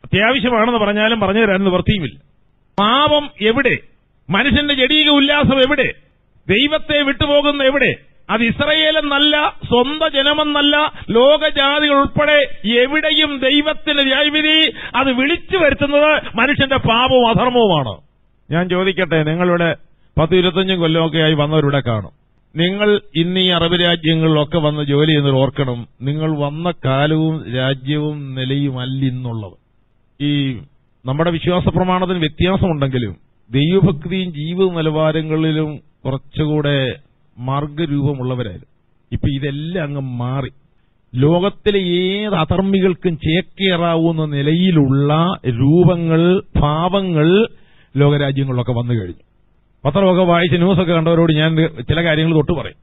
അത്യാവശ്യമാണെന്ന് പറഞ്ഞാലും പറഞ്ഞു തരാൻ നിവൃത്തിയുമില്ല പാപം എവിടെ മനുഷ്യന്റെ ജടീക ഉല്ലാസം എവിടെ ദൈവത്തെ വിട്ടുപോകുന്ന എവിടെ അത് ഇസ്രയേലെന്നല്ല സ്വന്തം ജനമെന്നല്ല ലോകജാതികൾ ഉൾപ്പെടെ എവിടെയും ദൈവത്തിന്റെ ന്യായവിധി അത് വിളിച്ചു വരുത്തുന്നത് മനുഷ്യന്റെ പാപവും അധർമ്മവുമാണ് ഞാൻ ചോദിക്കട്ടെ നിങ്ങളിവിടെ പത്ത് ഇരുപത്തഞ്ചും കൊല്ലമൊക്കെ ആയി വന്നവരിവിടെ കാണും നിങ്ങൾ ഇന്ന് ഈ അറബ് രാജ്യങ്ങളിലൊക്കെ വന്ന് ജോലി ചെയ്യുന്നവർ ഓർക്കണം നിങ്ങൾ വന്ന കാലവും രാജ്യവും നിലയും അല്ല ഇന്നുള്ളത് ഈ നമ്മുടെ വിശ്വാസ പ്രമാണത്തിന് വ്യത്യാസമുണ്ടെങ്കിലും ദൈവഭക്തിയും ജീവിത നിലവാരങ്ങളിലും കുറച്ചുകൂടെ മാർഗരൂപമുള്ളവരായിരുന്നു ഇപ്പൊ ഇതെല്ലാം അങ്ങ് മാറി ലോകത്തിലെ ഏത് അധർമ്മികൾക്കും ചേക്കേറാവുന്ന നിലയിലുള്ള രൂപങ്ങൾ ഭാവങ്ങൾ ലോകരാജ്യങ്ങളിലൊക്കെ വന്നു കഴിഞ്ഞു പത്രമൊക്കെ വായിച്ച് ന്യൂസൊക്കെ കണ്ടവരോട് ഞാൻ ചില കാര്യങ്ങൾ തൊട്ട് പറയും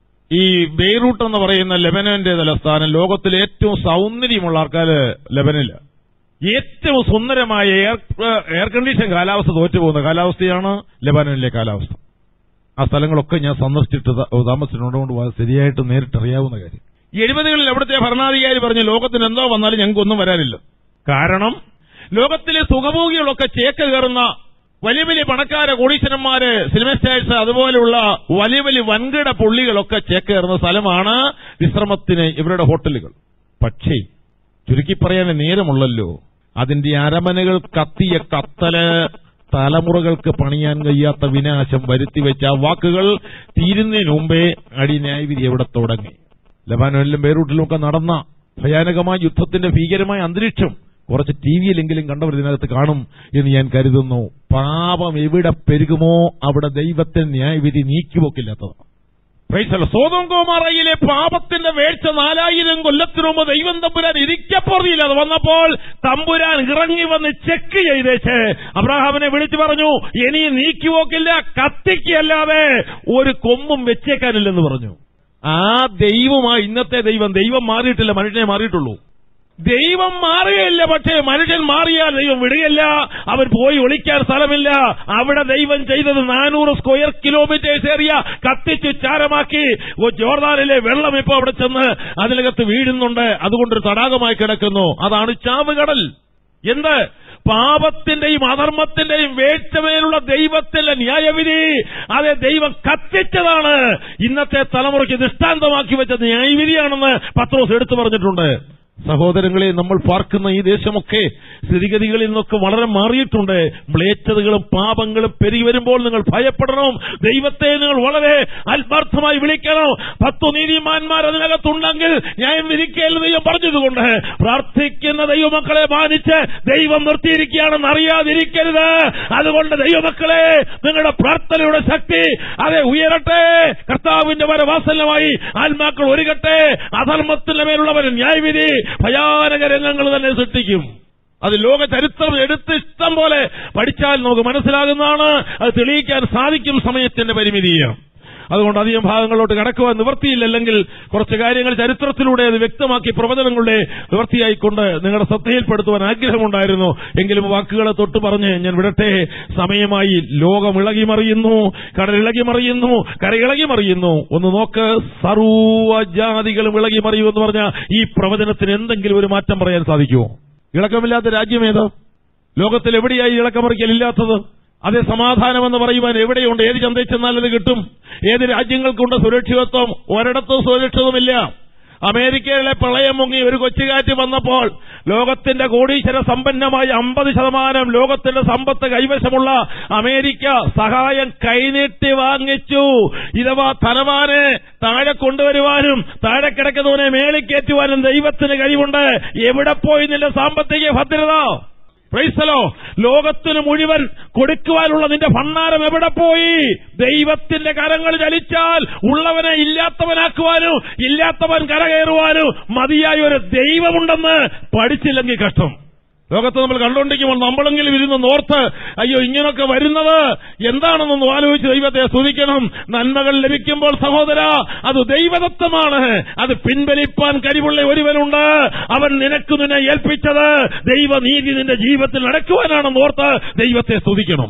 ഈ ബെയ്റൂട്ട് എന്ന് പറയുന്ന ലെബനന്റെ തലസ്ഥാനം ലോകത്തിലെ ഏറ്റവും സൗന്ദര്യമുള്ള ആൾക്കാര് ലെബനില് ഏറ്റവും സുന്ദരമായ എയർ എയർ കണ്ടീഷൻ കാലാവസ്ഥ തോറ്റുപോകുന്ന കാലാവസ്ഥയാണ് ലെബനനിലെ കാലാവസ്ഥ ആ സ്ഥലങ്ങളൊക്കെ ഞാൻ സന്ദർശിച്ചിട്ട് ത- താമസിച്ചിട്ടുണ്ടോണ്ട് വ- ശരിയായിട്ട് നേരിട്ടറിയാവുന്ന കാര്യം എഴുപതുകളിൽ അവിടുത്തെ ഭരണാധികാരി പറഞ്ഞു ലോകത്തിന് എന്തോ വന്നാലും ഞങ്ങൾക്ക് ഒന്നും വരാനില്ല കാരണം ലോകത്തിലെ സുഖഭോഗികളൊക്കെ ചേക്ക കയറുന്ന വലിയ വലിയ പണക്കാര കോടീശ്വരന്മാര് സിനിമ സ്റ്റാഴ്സ് അതുപോലെയുള്ള വലിയ വലിയ വൻകിട പുള്ളികളൊക്കെ ചേക്കേറുന്ന സ്ഥലമാണ് വിശ്രമത്തിന് ഇവരുടെ ഹോട്ടലുകൾ പക്ഷേ ചുരുക്കി പറയാൻ നേരമുള്ളല്ലോ അതിന്റെ അരമനകൾ കത്തിയ കത്തല് തലമുറകൾക്ക് പണിയാൻ കഴിയാത്ത വിനാശം വരുത്തിവെച്ച ആ വാക്കുകൾ തീരുന്നതിന് മുമ്പേ അടി ന്യായവിധി എവിടെ തുടങ്ങി ലബാനോനിലും ബെയ്റൂട്ടിലും ഒക്കെ നടന്ന ഭയാനകമായ യുദ്ധത്തിന്റെ ഭീകരമായ അന്തരീക്ഷം കുറച്ച് ടി വിയിലെങ്കിലും കണ്ടവർ ഇതിനകത്ത് കാണും എന്ന് ഞാൻ കരുതുന്നു പാപം എവിടെ പെരുകുമോ അവിടെ ദൈവത്തിന് ന്യായവിധി നീക്കിവെക്കില്ലാത്തതാണ് പ്രൈസല്ല സോതം കോമാറയിലെ പാപത്തിന്റെ വേഴ്ച നാലായിരം കൊല്ലത്തിനു മുമ്പ് ദൈവം തമ്പുരാൻ ഇരിക്കപ്പുറയില്ല അത് വന്നപ്പോൾ തമ്പുരാൻ ഇറങ്ങി വന്ന് ചെക്ക് ചെയ്തേച്ച് അബ്രാഹാമിനെ വിളിച്ചു പറഞ്ഞു ഇനി നീക്കിവോക്കില്ല കത്തിക്കല്ലാതെ ഒരു കൊമ്പും വെച്ചേക്കാനില്ലെന്ന് പറഞ്ഞു ആ ദൈവമാ ഇന്നത്തെ ദൈവം ദൈവം മാറിയിട്ടില്ല മനുഷ്യനെ മാറിയിട്ടുള്ളൂ ദൈവം മാറുകയില്ല പക്ഷേ മനുഷ്യൻ മാറിയാൽ ദൈവം വിടുകയില്ല അവൻ പോയി ഒളിക്കാൻ സ്ഥലമില്ല അവിടെ ദൈവം ചെയ്തത് നാനൂറ് സ്ക്വയർ കിലോമീറ്റേഴ്സ് ഏറിയ കത്തിച്ചു ചാരമാക്കി ഓ ജോർദാനിലെ വെള്ളം ഇപ്പോ അവിടെ ചെന്ന് അതിനകത്ത് വീഴുന്നുണ്ട് അതുകൊണ്ടൊരു തടാകമായി കിടക്കുന്നു അതാണ് ചാവുകടൽ എന്ത് പാപത്തിന്റെയും അധർമ്മത്തിന്റെയും വേഴ്ചമേലുള്ള ദൈവത്തിന്റെ ന്യായവിധി അതെ ദൈവം കത്തിച്ചതാണ് ഇന്നത്തെ തലമുറയ്ക്ക് ദൃഷ്ടാന്തമാക്കി വെച്ച ന്യായവിധിയാണെന്ന് പത്രോസ് എടുത്തു പറഞ്ഞിട്ടുണ്ട് സഹോദരങ്ങളെ നമ്മൾ പാർക്കുന്ന ഈ ദേശമൊക്കെ സ്ഥിതിഗതികളിൽ നിന്നൊക്കെ വളരെ മാറിയിട്ടുണ്ട് മ്ലേച്ഛതകളും പാപങ്ങളും പെരുകി വരുമ്പോൾ നിങ്ങൾ ഭയപ്പെടണം ദൈവത്തെ നിങ്ങൾ വളരെ ആത്മാർത്ഥമായി വിളിക്കണം പത്തു നീതിമാന്മാർ അതിനകത്തുണ്ടെങ്കിൽ ന്യായം വിധിക്കൽ ദൈവം പറഞ്ഞതുകൊണ്ട് പ്രാർത്ഥിക്കുന്ന ദൈവമക്കളെ മാനിച്ച് ദൈവം നിർത്തിയിരിക്കുകയാണെന്ന് അറിയാതിരിക്കരുത് അതുകൊണ്ട് ദൈവമക്കളെ നിങ്ങളുടെ പ്രാർത്ഥനയുടെ ശക്തി അതെ ഉയരട്ടെ കർത്താവിന്റെ വരവാസല്യമായി ആത്മാക്കൾ ഒരുകട്ടെ അധർമ്മത്തിന്റെ മേലുള്ളവർ ന്യായവിധി ഭയാനക രംഗങ്ങൾ തന്നെ സൃഷ്ടിക്കും അത് ലോക ചരിത്രം എടുത്ത് ഇഷ്ടം പോലെ പഠിച്ചാൽ നമുക്ക് മനസ്സിലാകുന്നതാണ് അത് തെളിയിക്കാൻ സാധിക്കും സമയത്തിന്റെ പരിമിതിയാണ് അതുകൊണ്ട് അധികം ഭാഗങ്ങളിലോട്ട് കടക്കുവാൻ നിവൃത്തിയില്ലെങ്കിൽ കുറച്ച് കാര്യങ്ങൾ ചരിത്രത്തിലൂടെ അത് വ്യക്തമാക്കി പ്രവചനങ്ങളുടെ നിവൃത്തിയായിക്കൊണ്ട് നിങ്ങളുടെ ശ്രദ്ധയിൽപ്പെടുത്തുവാൻ ആഗ്രഹമുണ്ടായിരുന്നു എങ്കിലും വാക്കുകളെ തൊട്ട് പറഞ്ഞ് ഞാൻ വിടട്ടെ സമയമായി ലോകം ഇളകി മറിയുന്നു കടൽ ഇളകി മറിയുന്നു കര ഇളകി മറിയുന്നു ഒന്ന് നോക്ക് സർവ്വജാതികളും ഇളകി മറിയൂ എന്ന് പറഞ്ഞ ഈ പ്രവചനത്തിന് എന്തെങ്കിലും ഒരു മാറ്റം പറയാൻ സാധിക്കുമോ ഇളക്കമില്ലാത്ത രാജ്യം ഏത് ലോകത്തിൽ എവിടെയായി ഇളക്കമറിക്കലില്ലാത്തത് അതേ സമാധാനം എന്ന് പറയുവാൻ എവിടെയുണ്ട് ഏത് ചന്തയിൽ ചെന്നാൽ അത് കിട്ടും ഏത് രാജ്യങ്ങൾക്കുണ്ട് സുരക്ഷിതത്വം ഒരിടത്തും സുരക്ഷിതമില്ല അമേരിക്കയിലെ പ്രളയം മുങ്ങി ഒരു കൊച്ചുകാറ്റ് വന്നപ്പോൾ ലോകത്തിന്റെ കോടീശ്വര സമ്പന്നമായ അമ്പത് ശതമാനം ലോകത്തിന്റെ സമ്പത്ത് കൈവശമുള്ള അമേരിക്ക സഹായം കൈനീട്ടി വാങ്ങിച്ചു ഇതവാ ധനവാനെ താഴെ കൊണ്ടുവരുവാനും താഴെ കിടക്കുന്നവനെ മേളിക്കയറ്റുവാനും ദൈവത്തിന് കഴിവുണ്ട് എവിടെ പോയി നിന്റെ സാമ്പത്തിക ഭദ്രത പ്രൈസലോ ലോകത്തിന് മുഴുവൻ കൊടുക്കുവാനുള്ള നിന്റെ ഭണ്ണാരം എവിടെ പോയി ദൈവത്തിന്റെ കരങ്ങൾ ചലിച്ചാൽ ഉള്ളവനെ ഇല്ലാത്തവനാക്കുവാനും ഇല്ലാത്തവൻ കരകയറുവാനും മതിയായ ഒരു ദൈവമുണ്ടെന്ന് പഠിച്ചില്ലെങ്കിൽ കഷ്ടം ലോകത്ത് നമ്മൾ കണ്ടുകൊണ്ടിരിക്കുമ്പോൾ നമ്മളെങ്കിലും ഇരുന്ന് നോർത്ത് അയ്യോ ഇങ്ങനൊക്കെ വരുന്നത് എന്താണെന്നൊന്ന് ആലോചിച്ച് ദൈവത്തെ സ്തുതിക്കണം നന്മകൾ ലഭിക്കുമ്പോൾ സഹോദര അത് ദൈവദത്തമാണ് അത് പിൻവലിപ്പാൻ കഴിവുള്ള ഒരുവനുണ്ട് അവൻ നിനക്ക് നിന്നെ ഏൽപ്പിച്ചത് ദൈവനീതി നിന്റെ ജീവിതത്തിൽ നടക്കുവാനാണെന്ന് ഓർത്ത് ദൈവത്തെ സ്തുതിക്കണം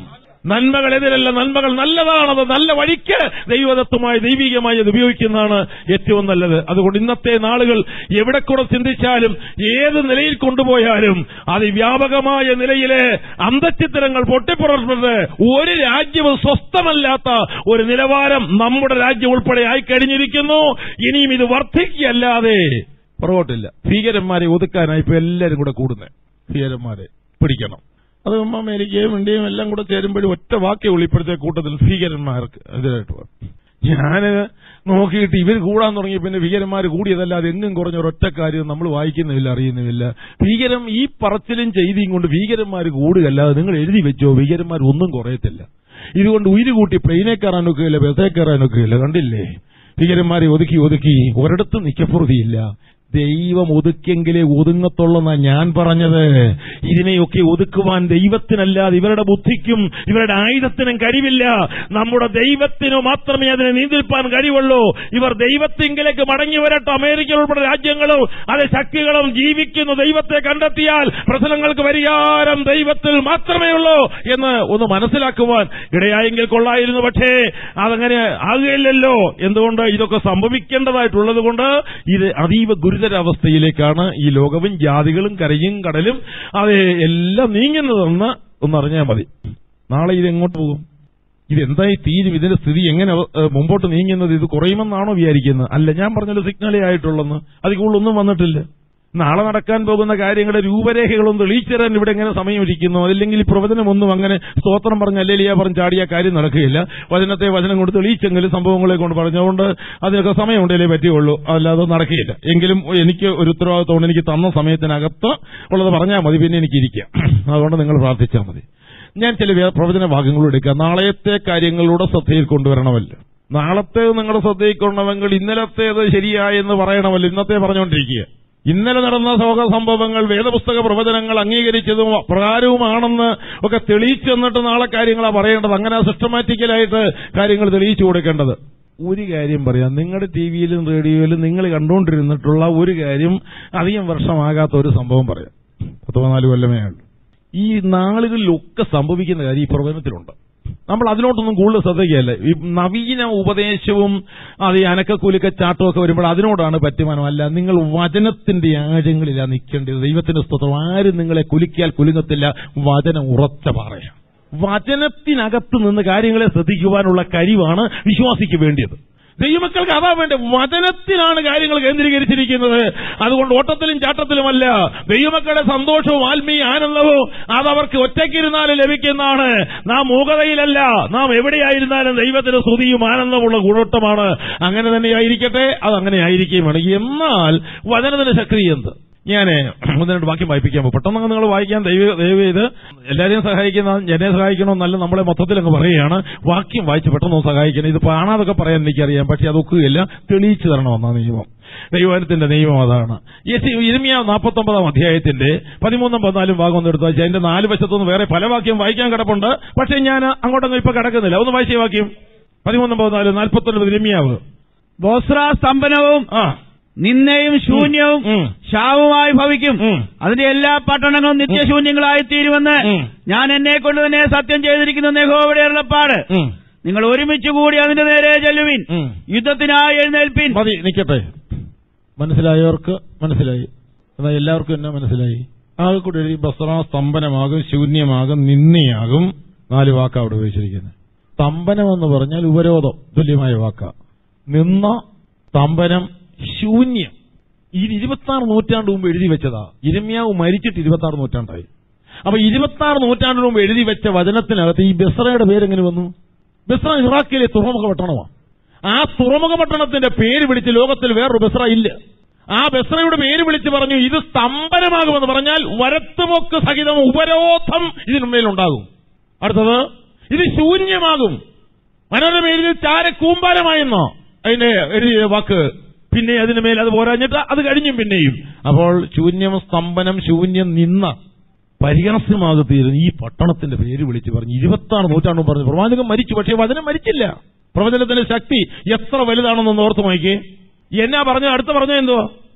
നന്മകളെതിരല്ല നന്മകൾ നല്ലതാണത് നല്ല വഴിക്ക് ദൈവദത്തമായി ദൈവികമായി അത് ഉപയോഗിക്കുന്നതാണ് ഏറ്റവും നല്ലത് അതുകൊണ്ട് ഇന്നത്തെ നാളുകൾ എവിടെ കൂടെ ചിന്തിച്ചാലും ഏത് നിലയിൽ കൊണ്ടുപോയാലും അതിവ്യാപകമായ നിലയിലെ അന്തച്ചിത്തരങ്ങൾ പൊട്ടിപ്പുറപ്പെട്ടത് ഒരു രാജ്യവും സ്വസ്ഥമല്ലാത്ത ഒരു നിലവാരം നമ്മുടെ രാജ്യം ഉൾപ്പെടെ ആയിക്കഴിഞ്ഞിരിക്കുന്നു ഇനിയും ഇത് വർദ്ധിക്കല്ലാതെ പുറകോട്ടില്ല ഭീകരന്മാരെ ഒതുക്കാനായി ഇപ്പൊ എല്ലാരും കൂടെ കൂടുന്നത് ഭീകരന്മാരെ പിടിക്കണം അത് അമേരിക്കയും ഇന്ത്യയും എല്ലാം കൂടെ ചേരുമ്പോഴും ഒറ്റ വാക്കേ ഉള്ളൂ ഇപ്പോഴത്തെ കൂട്ടത്തിൽ ഭീകരന്മാർക്ക് എതിരായിട്ട് വരും. ഞാന് നോക്കിയിട്ട് ഇവർ കൂടാൻ തുടങ്ങി പിന്നെ ഭീകരന്മാർ കൂടിയതല്ലാതെ എങ്ങും കുറഞ്ഞ ഒരൊറ്റ കാര്യം നമ്മൾ വായിക്കുന്നുമില്ല അറിയുന്നുമില്ല ഭീകരം ഈ പറച്ചിലും ചെയ്തിയും കൊണ്ട് ഭീകരന്മാർ കൂടുകയല്ലാതെ നിങ്ങൾ എഴുതി വെച്ചോ ഭീകരന്മാർ ഒന്നും കുറയത്തില്ല ഇതുകൊണ്ട് ഉയിര് കൂട്ടി പ്ലെയിനെ കയറാനൊക്കെയില്ല ബസേ കയറാനൊക്കെയില്ല കണ്ടില്ലേ ഭീകരന്മാരെ ഒതുക്കി ഒതുക്കി ഒരിടത്തും നിക്കപ്പുറതിയില്ല ദൈവം ഒതുക്കിയെങ്കിലേ ഒതുങ്ങത്തുള്ളെന്നാ ഞാൻ പറഞ്ഞത് ഇതിനെയൊക്കെ ഒതുക്കുവാൻ ദൈവത്തിനല്ലാതെ ഇവരുടെ ബുദ്ധിക്കും ഇവരുടെ ആയുധത്തിനും കഴിവില്ല നമ്മുടെ ദൈവത്തിനു മാത്രമേ അതിനെ നീന്തിൽപ്പാൻ കഴിവുള്ളൂ ഇവർ ദൈവത്തിങ്കിലേക്ക് മടങ്ങി വരട്ടെ അമേരിക്ക ഉൾപ്പെടെ രാജ്യങ്ങളും അത് ശക്തികളും ജീവിക്കുന്ന ദൈവത്തെ കണ്ടെത്തിയാൽ പ്രശ്നങ്ങൾക്ക് പരിഹാരം ദൈവത്തിൽ മാത്രമേ ഉള്ളൂ എന്ന് ഒന്ന് മനസ്സിലാക്കുവാൻ ഇടയായെങ്കിൽ കൊള്ളായിരുന്നു പക്ഷേ അതങ്ങനെ ആകുകയില്ലല്ലോ എന്തുകൊണ്ട് ഇതൊക്കെ സംഭവിക്കേണ്ടതായിട്ടുള്ളത് കൊണ്ട് ഇത് അതീവ ഗുരുതരാവസ്ഥയിലേക്കാണ് ഈ ലോകവും ജാതികളും കരയും കടലും അത് എല്ലാം നീങ്ങുന്നതെന്ന് ഒന്നറിഞ്ഞാൽ മതി നാളെ ഇത് എങ്ങോട്ട് പോകും ഇത് എന്തായി തീരും ഇതിന്റെ സ്ഥിതി എങ്ങനെ ഏഹ്, മുമ്പോട്ട് നീങ്ങുന്നത് ഇത് കുറയുമെന്നാണോ വിചാരിക്കുന്നത് അല്ല ഞാൻ പറഞ്ഞത് സിഗ്നലേ ആയിട്ടുള്ളെന്ന് അതിൽ കൂടുതലൊന്നും വന്നിട്ടില്ല നാളെ നടക്കാൻ പോകുന്ന കാര്യങ്ങളുടെ രൂപരേഖകളൊന്നും തെളിയിച്ചറിയാൻ ഇവിടെ എങ്ങനെ സമയമിരിക്കുന്നു അതല്ലെങ്കിൽ ഈ പ്രവചനമൊന്നും അങ്ങനെ സ്തോത്രം പറഞ്ഞ അല്ലേലിയ പറഞ്ഞ് ചാടിയ കാര്യം നടക്കുകയില്ല വചനത്തെ വചനം കൊണ്ട് തെളിയിച്ചെങ്കിലും സംഭവങ്ങളെ കൊണ്ട് പറഞ്ഞുകൊണ്ട് അതിനൊക്കെ സമയമുണ്ടല്ലേ പറ്റുകയുള്ളൂ അല്ലാതെ നടക്കുകയില്ല എങ്കിലും എനിക്ക് ഒരു ഉത്തരവാദിത്തമുണ്ട് എനിക്ക് തന്ന സമയത്തിനകത്ത് ഉള്ളത് പറഞ്ഞാൽ മതി പിന്നെ എനിക്ക് ഇരിക്കാം അതുകൊണ്ട് നിങ്ങൾ പ്രാർത്ഥിച്ചാൽ മതി ഞാൻ ചില വേ- പ്രവചന ഭാഗങ്ങൾ എടുക്കാം നാളത്തെ കാര്യങ്ങളുടെ ശ്രദ്ധയിൽ കൊണ്ടുവരണമല്ലോ നാളത്തെ നിങ്ങളുടെ ശ്രദ്ധയിൽ കൊണ്ടുവന്നെങ്കിൽ ഇന്നലത്തേത് ശരിയായെന്ന് പറയണമല്ലോ ഇന്നത്തെ പറഞ്ഞുകൊണ്ടിരിക്കുക ഇന്നലെ നടന്ന ശോക സംഭവങ്ങൾ വേദപുസ്തക പ്രവചനങ്ങൾ അംഗീകരിച്ചതും പ്രകാരവുമാണെന്ന് ഒക്കെ തെളിയിച്ചു തന്നിട്ട് നാളെ കാര്യങ്ങളാ പറയേണ്ടത് അങ്ങനെ സിസ്റ്റമാറ്റിക്കലായിട്ട് കാര്യങ്ങൾ തെളിയിച്ചു കൊടുക്കേണ്ടത് ഒരു കാര്യം പറയാം നിങ്ങളുടെ ടി വിയിലും റേഡിയോയിലും നിങ്ങൾ കണ്ടുകൊണ്ടിരുന്നിട്ടുള്ള ഒരു കാര്യം അധികം വർഷമാകാത്ത ഒരു സംഭവം പറയാം പത്ത് പതിനാല് കൊല്ലമേ ഉള്ളൂ ഈ നാളുകളിലൊക്കെ സംഭവിക്കുന്ന കാര്യം ഈ പ്രവചനത്തിലുണ്ട് നമ്മൾ അതിനോട്ടൊന്നും കൂടുതൽ ശ്രദ്ധിക്കുകയല്ല ഈ നവീന ഉപദേശവും അത് ഈ അനക്കക്കൂലിക്ക ചാട്ടവും ഒക്കെ വരുമ്പോൾ അതിനോടാണ് പറ്റുമാനം അല്ല നിങ്ങൾ വചനത്തിന്റെ ആഴങ്ങളിലാണ് നിൽക്കേണ്ടത് ദൈവത്തിന്റെ സ്തോത്രം ആരും നിങ്ങളെ കുലുക്കിയാൽ കുലുങ്ങത്തില്ല വചനം ഉറച്ച പറയാം വചനത്തിനകത്ത് നിന്ന് കാര്യങ്ങളെ ശ്രദ്ധിക്കുവാനുള്ള കഴിവാണ് വിശ്വാസിക്ക് വേണ്ടിയത് ദൈവമക്കൾക്ക് അതാ വേണ്ട വചനത്തിലാണ് കാര്യങ്ങൾ കേന്ദ്രീകരിച്ചിരിക്കുന്നത് അതുകൊണ്ട് ഓട്ടത്തിലും ചാട്ടത്തിലുമല്ല ദൈവമക്കളുടെ സന്തോഷവും ആത്മീയ ആനന്ദവും അതവർക്ക് ഒറ്റയ്ക്കിരുന്നാലും ലഭിക്കുന്നതാണ് നാം മൂകതയിലല്ല നാം എവിടെയായിരുന്നാലും ദൈവത്തിന് സ്തുതിയും ആനന്ദമുള്ള ഗുണോട്ടമാണ് അങ്ങനെ തന്നെ ആയിരിക്കട്ടെ അത് അങ്ങനെ ആയിരിക്കുകയും വേണം എന്നാൽ വചനത്തിന്റെ ശക്തി എന്ത് ഞാൻ ഒന്ന് രണ്ട് വാക്യം വായിപ്പിക്കാൻ പോകും പെട്ടെന്ന് നിങ്ങൾ വായിക്കാൻ ദൈവ ദയവ് ചെയ്ത് എല്ലാവരെയും സഹായിക്കുന്ന എന്നെ സഹായിക്കണമെന്നല്ല നമ്മളെ മൊത്തത്തിൽ അങ്ങ് പറയുകയാണ് വാക്യം വായിച്ച് പെട്ടെന്ന് ഒന്ന് സഹായിക്കണം ഇത് കാണാതൊക്കെ പറയാൻ എനിക്കറിയാം പക്ഷെ അതൊക്കുകയില്ല തെളിയിച്ചു തരണമെന്നാണ് നിയമം ദൈവത്തിന്റെ നിയമം അതാണ് ഇരുമിയ നാൽപ്പത്തൊമ്പതാം അധ്യായത്തിന്റെ പതിമൂന്നും പതിനാലും ഭാഗം ഒന്ന് എടുത്തു വെച്ചാൽ അതിന്റെ നാല് വശത്തുനിന്ന് വേറെ പല വാക്യം വായിക്കാൻ കിടപ്പുണ്ട് പക്ഷെ ഞാൻ അങ്ങോട്ടൊന്നും ഇപ്പൊ കിടക്കുന്നില്ല ഒന്ന് വായിച്ചേ വാക്യം പതിമൂന്നും പതിനാലും നാൽപ്പത്തൊൻപത് ഇരമിയാവ് ബോസ്ര സ്തംഭനവും ആ നിന്നയും ശൂന്യവും ഉം. ശാപമായി ഭവിക്കും ഉം. അതിന്റെ എല്ലാ പട്ടണങ്ങളും നിത്യശൂന്യങ്ങളായി തീരുമെന്ന് ഉം. ഞാൻ എന്നെ കൊണ്ട് തന്നെ സത്യം ചെയ്തിരിക്കുന്ന യഹോവയുടെ അരുളപ്പാട് ഉം. നിങ്ങൾ ഒരുമിച്ച് കൂടി അതിന്റെ നേരെ ചെല്ലുവിൻ ഉം. യുദ്ധത്തിനായി എഴുന്നേൽപ്പിൻ മതി നിൽക്കട്ടെ മനസ്സിലായവർക്ക് മനസ്സിലായി എന്നാൽ എല്ലാവർക്കും എന്നാ മനസ്സിലായി ആകെ കൂടി എഴുതി ബസ്ര സ്തംഭനമാകും ശൂന്യമാകും നിന്നയാകും നാല് വാക്കാ അവിടെ ഉപയോഗിച്ചിരിക്കുന്നത് സ്തംഭനം എന്ന് പറഞ്ഞാൽ ഉപരോധം തുല്യമായ വാക്ക നിന്ന സ്തംഭനം ശൂന്യം ഈ ഇരുപത്തി ആറ് നൂറ്റാണ്ട് മുമ്പ് എഴുതി വെച്ചതാ ഇരമ്യാവ് മരിച്ചിട്ട് ഇരുപത്തി ആറ് നൂറ്റാണ്ടായി അപ്പൊ ഇരുപത്തി ആറ് നൂറ്റാണ്ടിന് മുമ്പ് എഴുതി വെച്ച വചനത്തിനകത്ത് ഈ ബെസ്രയുടെ പേരെങ്ങനെ വന്നു ബെസ്ര ഇറാഖിലെ തുറമുഖ പട്ടണമാണ് ആ തുറമുഖ പട്ടണത്തിന്റെ പേര് വിളിച്ച് ലോകത്തിൽ വേറൊരു ബെസ്ര ഇല്ല ആ ബെസ്രയുടെ പേര് വിളിച്ച് പറഞ്ഞു ഇത് സ്തംഭനമാകുമെന്ന് പറഞ്ഞാൽ വരത്തുമൊക്ക് സഹിതം ഉപരോധം ഇതിനുമേലുണ്ടാകും അടുത്തത് ഇത് ശൂന്യമാകും മനോരമ എഴുതി ചാര കൂമ്പാരമായെന്നോ അതിന്റെ എഴുതിയ വാക്ക് പിന്നെ അതിന് മേൽ അത് പോരാഞ്ഞിട്ട് അത് കഴിഞ്ഞും പിന്നെയും അപ്പോൾ ശൂന്യം സ്തംഭനം ശൂന്യം നിന്ന പരിഹാസ്യമാകത്തീരുന്ന ഈ പട്ടണത്തിന്റെ പേര് വിളിച്ച് പറഞ്ഞു ഇരുപത്തി ആറ് നൂറ്റാണ്ടും പറഞ്ഞു പ്രവാചകൻ മരിച്ചു പക്ഷേ വചനം മരിച്ചില്ല പ്രവചനത്തിന്റെ ശക്തി എത്ര വലുതാണെന്നൊന്ന് ഓർത്ത് നോക്കിയേ എന്നാ പറഞ്ഞ അടുത്ത പറഞ്ഞ എന്തോ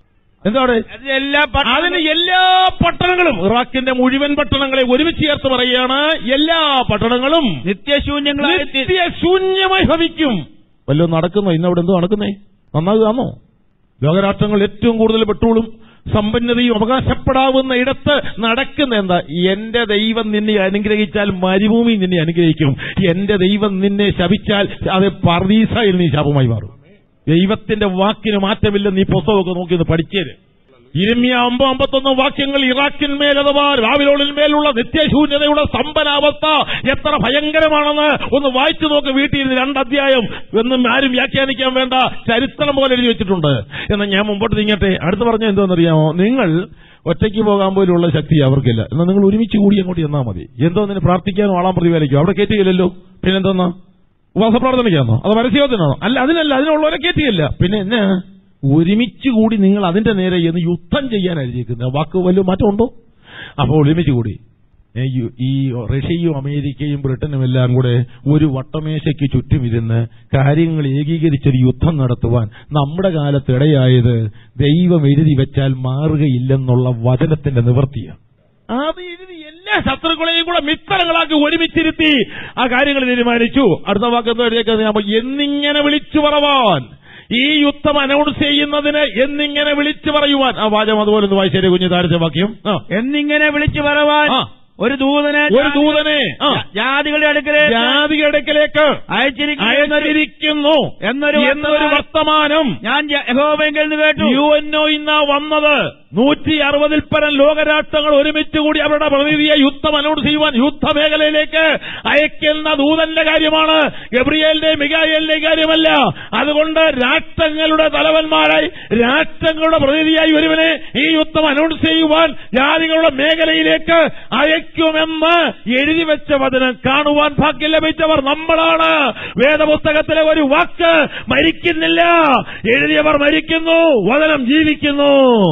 എന്താണ് അതിന് എല്ലാ പട്ടണ- അതിന് എല്ലാ പട്ടണങ്ങളും ഇറാഖിന്റെ മുഴുവൻ പട്ടണങ്ങളെ ഒരുമിച്ച് ചേർത്ത് പറയുകയാണ് എല്ലാ പട്ടണങ്ങളും നിത്യശൂന്യങ്ങളായി തീ- നിത്യശൂന്യമായി ഭവിക്കും വല്ലതും നടക്കുന്നോ ഇന്ന് അവിടെ എന്തോ നടക്കുന്നേ നന്നാകുകയാണോ ലോകരാഷ്ട്രങ്ങൾ ഏറ്റവും കൂടുതൽ പെട്രോളും സമ്പന്നതയും അവകാശപ്പെടാവുന്ന ഇടത്ത് നടക്കുന്ന എന്താ എന്റെ ദൈവം നിന്നെ അനുഗ്രഹിച്ചാൽ മരുഭൂമി നിന്നെ അനുഗ്രഹിക്കും എന്റെ ദൈവം നിന്നെ ശപിച്ചാൽ അത് പർദീസയിൽ നീ ശാപമായി മാറും ദൈവത്തിന്റെ വാക്കിന് മാറ്റമില്ലെന്ന് ഈ പുസ്തകമൊക്കെ നോക്കി ഒന്ന് പഠിച്ചേര് ഇരമ്യ അമ്പോ അമ്പത്തൊന്ന് വാക്യങ്ങൾ ഇറാഖിന്മേൽ അഥവാ രാവിലോളിന്മേലുള്ള നിത്യശൂന്യതയുടെ സമ്പന്നാവസ്ഥ എത്ര ഭയങ്കരമാണെന്ന് ഒന്ന് വായിച്ചു നോക്ക് വീട്ടിൽ ഇരുന്ന് രണ്ടധ്യായം എന്നും ആരും വ്യാഖ്യാനിക്കാൻ വേണ്ട ചരിത്രം പോലെ എഴുതി വെച്ചിട്ടുണ്ട് എന്നാൽ ഞാൻ മുമ്പോട്ട് നീങ്ങട്ടെ അടുത്ത് പറഞ്ഞ എന്താണെന്നറിയാമോ നിങ്ങൾ ഒറ്റയ്ക്ക് പോകാൻ പോലുള്ള ശക്തി അവർക്കില്ല എന്നാൽ നിങ്ങൾ ഒരുമിച്ച് കൂടി അങ്ങോട്ട് ചെന്നാൽ മതി എന്തോ നിന്നെ പ്രാർത്ഥിക്കാനോ ആളാൻ പ്രതിഫലിക്കോ അവിടെ കയറ്റുകയില്ലല്ലോ പിന്നെന്തോന്നാ ഉപവാസപ്രാർത്ഥനയ്ക്കാണോ അത് പരസ്യത്തിനാണോ അല്ല അതിനല്ല അതിനുള്ളവരെ കയറ്റിയല്ല പിന്നെ എന്നാ ഒരുമിച്ച് കൂടി നിങ്ങൾ അതിന്റെ നേരെ എന്ന് യുദ്ധം ചെയ്യാൻ എഴുതിയിരിക്കുന്നത് വാക്ക് വലിയ മാറ്റമുണ്ടോ അപ്പോൾ ഒരുമിച്ച് കൂടി ഏ, യു- ഈ റഷ്യയും അമേരിക്കയും ബ്രിട്ടനും എല്ലാം കൂടെ ഒരു വട്ടമേശയ്ക്ക് ചുറ്റും ഇരുന്ന് കാര്യങ്ങൾ ഏകീകരിച്ചൊരു യുദ്ധം നടത്തുവാൻ നമ്മുടെ കാലത്ത് ഇടയായത് ദൈവം എഴുതി വെച്ചാൽ മാറുകയില്ലെന്നുള്ള വചനത്തിന്റെ നിവൃത്തിയാണ് അത് എഴുതി എല്ലാ ശത്രുക്കളെയും കൂടെ മിത്രങ്ങളാക്കി ഒരുമിച്ചിരുത്തി ആ കാര്യങ്ങൾ തീരുമാനിച്ചു അടുത്ത വാക്ക് എന്തോ എഴുതിയേക്കുന്നത് എന്നിങ്ങനെ വിളിച്ചു പറവാൻ ഈ യുദ്ധം അനൗൺസ് ചെയ്യുന്നതിന് എന്നിങ്ങനെ വിളിച്ചു പറയുവാൻ ആ വാചകം അതുപോലെ ഒന്ന് വായിച്ചേരെ കുഞ്ഞു താരച്ച വാക്യം ആ എന്നിങ്ങനെ വിളിച്ചു പറവാൻ ആ. ഒരു ദൂതനെ ഒരു ദൂതനെ ആ, ജാതികളുടെ അടുക്കലേക്ക് ജാതികടക്കിലേക്ക് അയച്ചിരിക്കുന്നു അയച്ചിരിക്കുന്നു എന്നൊരു എന്നൊരു വർത്തമാനം വർത്തമാനം ഞാൻ യഹോബെങ്കിൽ നിന്ന് കേട്ടു യു എൻ ഒ ഇന്നാ വന്നത് നൂറ്റി അറുപതിൽ പരം ലോകരാഷ്ട്രങ്ങൾ ഒരുമിച്ച് കൂടി അവരുടെ പ്രതിനിധിയെ യുദ്ധം അനൗൺസ് ചെയ്യുവാൻ യുദ്ധമേഖലയിലേക്ക് അയക്കുന്ന ദൂതന്റെ കാര്യമാണ് ഗബ്രിയേലിന്റെയും മികായേലിന്റെയും കാര്യമല്ല അതുകൊണ്ട് രാഷ്ട്രങ്ങളുടെ തലവന്മാരായി രാഷ്ട്രങ്ങളുടെ പ്രതിനിധിയായി ഒരുവനെ ഈ യുദ്ധം അനൗൺസ് ചെയ്യുവാൻ ജാതികളുടെ മേഖലയിലേക്ക് അയക്കുമെന്ന് എഴുതി വെച്ച വചനം കാണുവാൻ ഭാഗ്യം ലഭിച്ചവർ നമ്മളാണ് വേദപുസ്തകത്തിലെ ഒരു വാക്ക് മരിക്കുന്നില്ല എഴുതിയവർ മരിക്കുന്നു വചനം ജീവിക്കുന്നു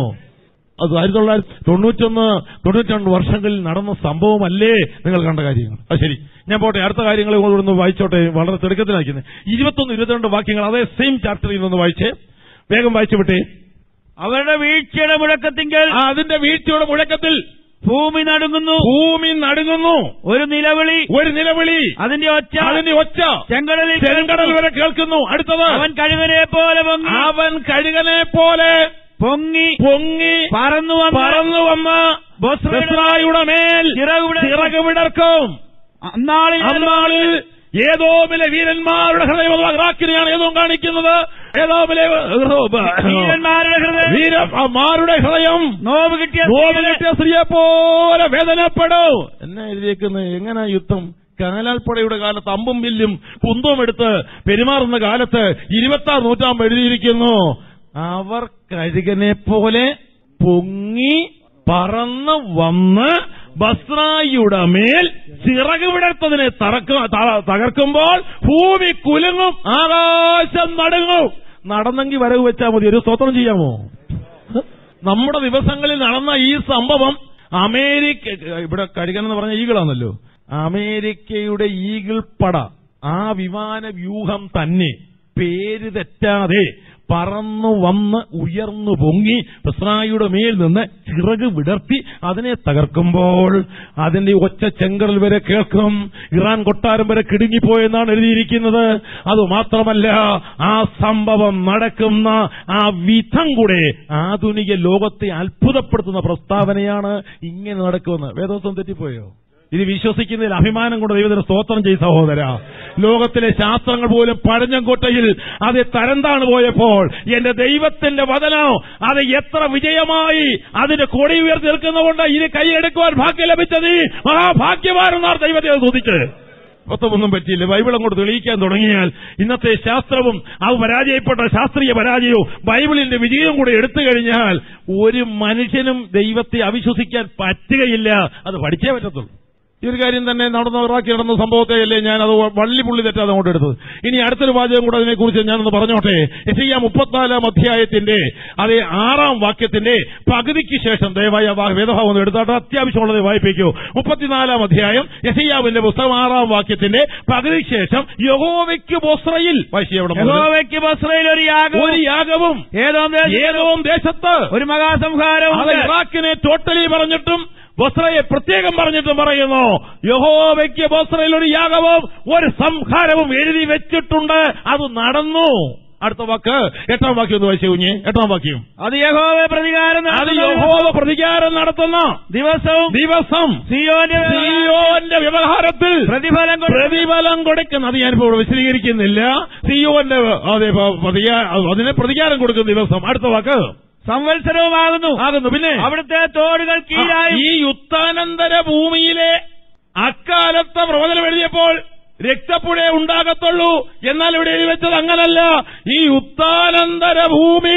അത് ആയിരത്തി തൊള്ളായിരത്തി തൊണ്ണൂറ്റൊന്ന് തൊണ്ണൂറ്റിരണ്ട് വർഷങ്ങളിൽ നടന്ന സംഭവമല്ലേ നിങ്ങൾ കണ്ട കാര്യങ്ങൾ അത് ശരി ഞാൻ പോട്ടെ അടുത്ത കാര്യങ്ങൾ ഒന്ന് വായിച്ചോട്ടെ വളരെ തിടുക്കത്തിലാക്കുന്നത് ഇരുപത്തൊന്ന് ഇരുപത്തിരണ്ട് വാക്യങ്ങൾ അതേ സെയിം ചാപ്റ്ററിൽ നിന്ന് വായിച്ചേ വേഗം വായിച്ചു വിട്ടേ അവരുടെ വീഴ്ചയുടെ മുഴക്കത്തിങ്കൽ ആ, അതിന്റെ വീഴ്ചയുടെ മുഴക്കത്തിൽ ഭൂമി നടുങ്ങുന്നു ഭൂമി നടുങ്ങുന്നു ഒരു നിലവിളി ഒരു നിലവിളി അതിന്റെ ഒച്ച അതിന്റെ ഒച്ച ചെങ്കടലിൽ ചെങ്കടൽ വരെ കേൾക്കുന്നു അടുത്തത് അവൻ കഴിവനെ പോലെ പൊങ്ങി അവൻ കഴുകനെ പോലെ പൊങ്ങി പൊങ്ങി പറന്നു വന്ന് പറന്നു വന്ന ബസ്രായുടെ മേൽ ചിറക് വിടർക്കും. ചിറക് വിടർക്കും അന്നാളിൽ അന്നാളിൽ ഏതോമിലെ വീരന്മാരുടെ ഹൃദയം അഥവാ ഇറാഖിനെയാണ് ഏതോ കാണിക്കുന്നത് ഏതോമിലെ വീരന്മാരുടെ ഹൃദയം വീരന്മാരുടെ ഹൃദയം നോവ് കിട്ടിയ നോവ് കിട്ടിയ സ്ത്രീയെ പോലെ വേദനപ്പെടും എന്നാ എഴുതിയേക്കുന്നത് എങ്ങനെ യുദ്ധം കാലാൽപ്പടയുടെ കാലത്ത് അമ്പും വില്ലും കുന്തവും എടുത്ത് പെരുമാറുന്ന കാലത്ത് ഇരുപത്തി ആറ് നൂറ്റാമ്പ് എഴുതിയിരിക്കുന്നു അവർ കഴുകനെ പോലെ പൊങ്ങി പറന്ന് വന്ന് ബസ്രായിയുടെ മേൽ ചിറക് വിടർത്തതിനെ തറക്ക- ത- തകർക്കുമ്പോൾ ഭൂമി കുലുങ്ങും ആകാശം നടുങ്ങും നടന്നെങ്കിൽ വരവ് വെച്ചാൽ മതി ഒരു സ്തോത്രം ചെയ്യാമോ നമ്മുടെ ദിവസങ്ങളിൽ നടന്ന ഈ സംഭവം അമേരിക്ക ഇവിടെ കഴുകൻ എന്ന് പറഞ്ഞ ഈഗിളാണല്ലോ അമേരിക്കയുടെ ഈഗിൾ പട ആ വിമാന വ്യൂഹം തന്നെ പേര് തെറ്റാതെ പറന്നു വന്ന് ഉയർന്നു പൊങ്ങി ഇസ്രായിയുടെ മേൽ നിന്ന് ചിറക് വിടർത്തി അതിനെ തകർക്കുമ്പോൾ അതിന്റെ ഒച്ച ചെങ്കടൽ വരെ കേൾക്കും ഇറാൻ കൊട്ടാരം വരെ കിടുങ്ങിപ്പോയെന്നാണ് എഴുതിയിരിക്കുന്നത് അതുമാത്രമല്ല ആ സംഭവം നടക്കുന്ന ആ വിധം കൂടെ ആധുനിക ലോകത്തെ അത്ഭുതപ്പെടുത്തുന്ന പ്രസ്താവനയാണ് ഇങ്ങനെ നടക്കുമെന്ന് വേദോത്സവം തെറ്റിപ്പോയോ ഇത് വിശ്വസിക്കുന്നതിൽ അഭിമാനം കൊണ്ട് ദൈവത്തിന് സ്തോത്രം ചെയ്ത സഹോദര ലോകത്തിലെ ശാസ്ത്രങ്ങൾ പോലും പഴഞ്ഞംകോട്ടയിൽ അത് തരംതാണ് പോയപ്പോൾ എന്റെ ദൈവത്തിന്റെ വചനം അത് എത്ര വിജയമായി അതിന്റെ കൊടി ഉയർത്തി നിൽക്കുന്നതുകൊണ്ട് ഇനി കൈയെടുക്കുവാൻ ഭാഗ്യം ലഭിച്ചത് ഈ മഹാഭാഗ്യവാനെന്നാണ് ദൈവത്തെ സ്തുതിച്ച് മൊത്തമൊന്നും പറ്റിയില്ല ബൈബിൾ അങ്ങോട്ട് തെളിയിക്കാൻ തുടങ്ങിയാൽ ഇന്നത്തെ ശാസ്ത്രവും ആ പരാജയപ്പെട്ട ശാസ്ത്രീയ പരാജയവും ബൈബിളിന്റെ വിജയവും കൂടെ എടുത്തു കഴിഞ്ഞാൽ ഒരു മനുഷ്യനും ദൈവത്തെ അവിശ്വസിക്കാൻ പറ്റുകയില്ല അത് പഠിച്ചേ പറ്റത്തുള്ളൂ ഈ ഒരു കാര്യം തന്നെ നടന്ന ഇറാഖി നടന്ന സംഭവത്തെയല്ലേ ഞാൻ അത് വള്ളി പുള്ളി തെറ്റാതെ അങ്ങോട്ട് എടുത്തത് ഇനി അടുത്തൊരു വാചകം കൂടെ അതിനെക്കുറിച്ച് ഞാനൊന്ന് പറഞ്ഞോട്ടെ എസിയ മുപ്പത്തിനാലാം അധ്യായത്തിന്റെ അതേ ആറാം വാക്യത്തിന്റെ പകുതിക്ക് ശേഷം ദയവായി ആ വാ- വേദഭാവം ഒന്ന് എടുത്താട്ട് അത്യാവശ്യമുള്ളത് വായിപ്പിക്കൂ മുപ്പത്തിനാലാം അധ്യായം യസിയാവിന്റെ പുസ്തകം ആറാം വാക്യത്തിന്റെ പകുതിക്ക് ശേഷം യഹോവയ്ക്ക് ബൊസ്രയിൽ വായിച്ചു അവിടെ മുതൽ. യഹോവയ്ക്ക് ബസ്രയിൽ ഒരു യാഗം ഒരു യാഗവും ഏതോ ഏതോ ദേശത്ത് ഒരു മഹാസംഹാരവും അത് ഇറാഖിനെ ടോട്ടലി പറഞ്ഞിട്ടും ബൊസ്രയെ പ്രത്യേകം പറഞ്ഞിട്ടും പറയുന്നു യഹോവയ്ക്ക് ബൊസ്രയിൽ ഒരു യാഗവും ഒരു സംഹാരവും എഴുതി വെച്ചിട്ടുണ്ട് അത് നടന്നു അടുത്ത വാക്ക് എട്ടാം വാക്യം ഒന്ന് വായിച്ചു കുഞ്ഞ് എട്ടാം വാക്യം അത് യഹോവ പ്രതികാരം അത് നടത്തുന്ന യഹോവ പ്രതികാരം നടത്തുന്ന ദിവസവും ദിവസം സിയോന്റെ സിയോന്റെ വ്യവഹാരത്തിൽ പ്രതിഫലം കൊടു- പ്രതിഫലം കൊടുക്കുന്ന അത് ഞാനിപ്പോ ഇവിടെ വിശദീകരിക്കുന്നില്ല സിയോന്റെ അതെ പ- പ്രതികാ- അതിനെ പ്രതികാരം കൊടുക്കുന്ന ദിവസം അടുത്ത വാക്ക് സംവത്സരവുമാകുന്നു ആകുന്നു പിന്നെ അവിടുത്തെ തോടുകൾ കീഴായി ഈ യുദ്ധാനന്തര ഭൂമിയിലെ അക്കാലത്തെ പ്രവചനം എഴുതിയപ്പോൾ രക്തപ്പുഴ ഉണ്ടാകത്തുള്ളൂ എന്നാൽ ഇവിടെ എഴുതി വെച്ചത് അങ്ങനല്ല ഈ യുദ്ധാനന്തര ഭൂമി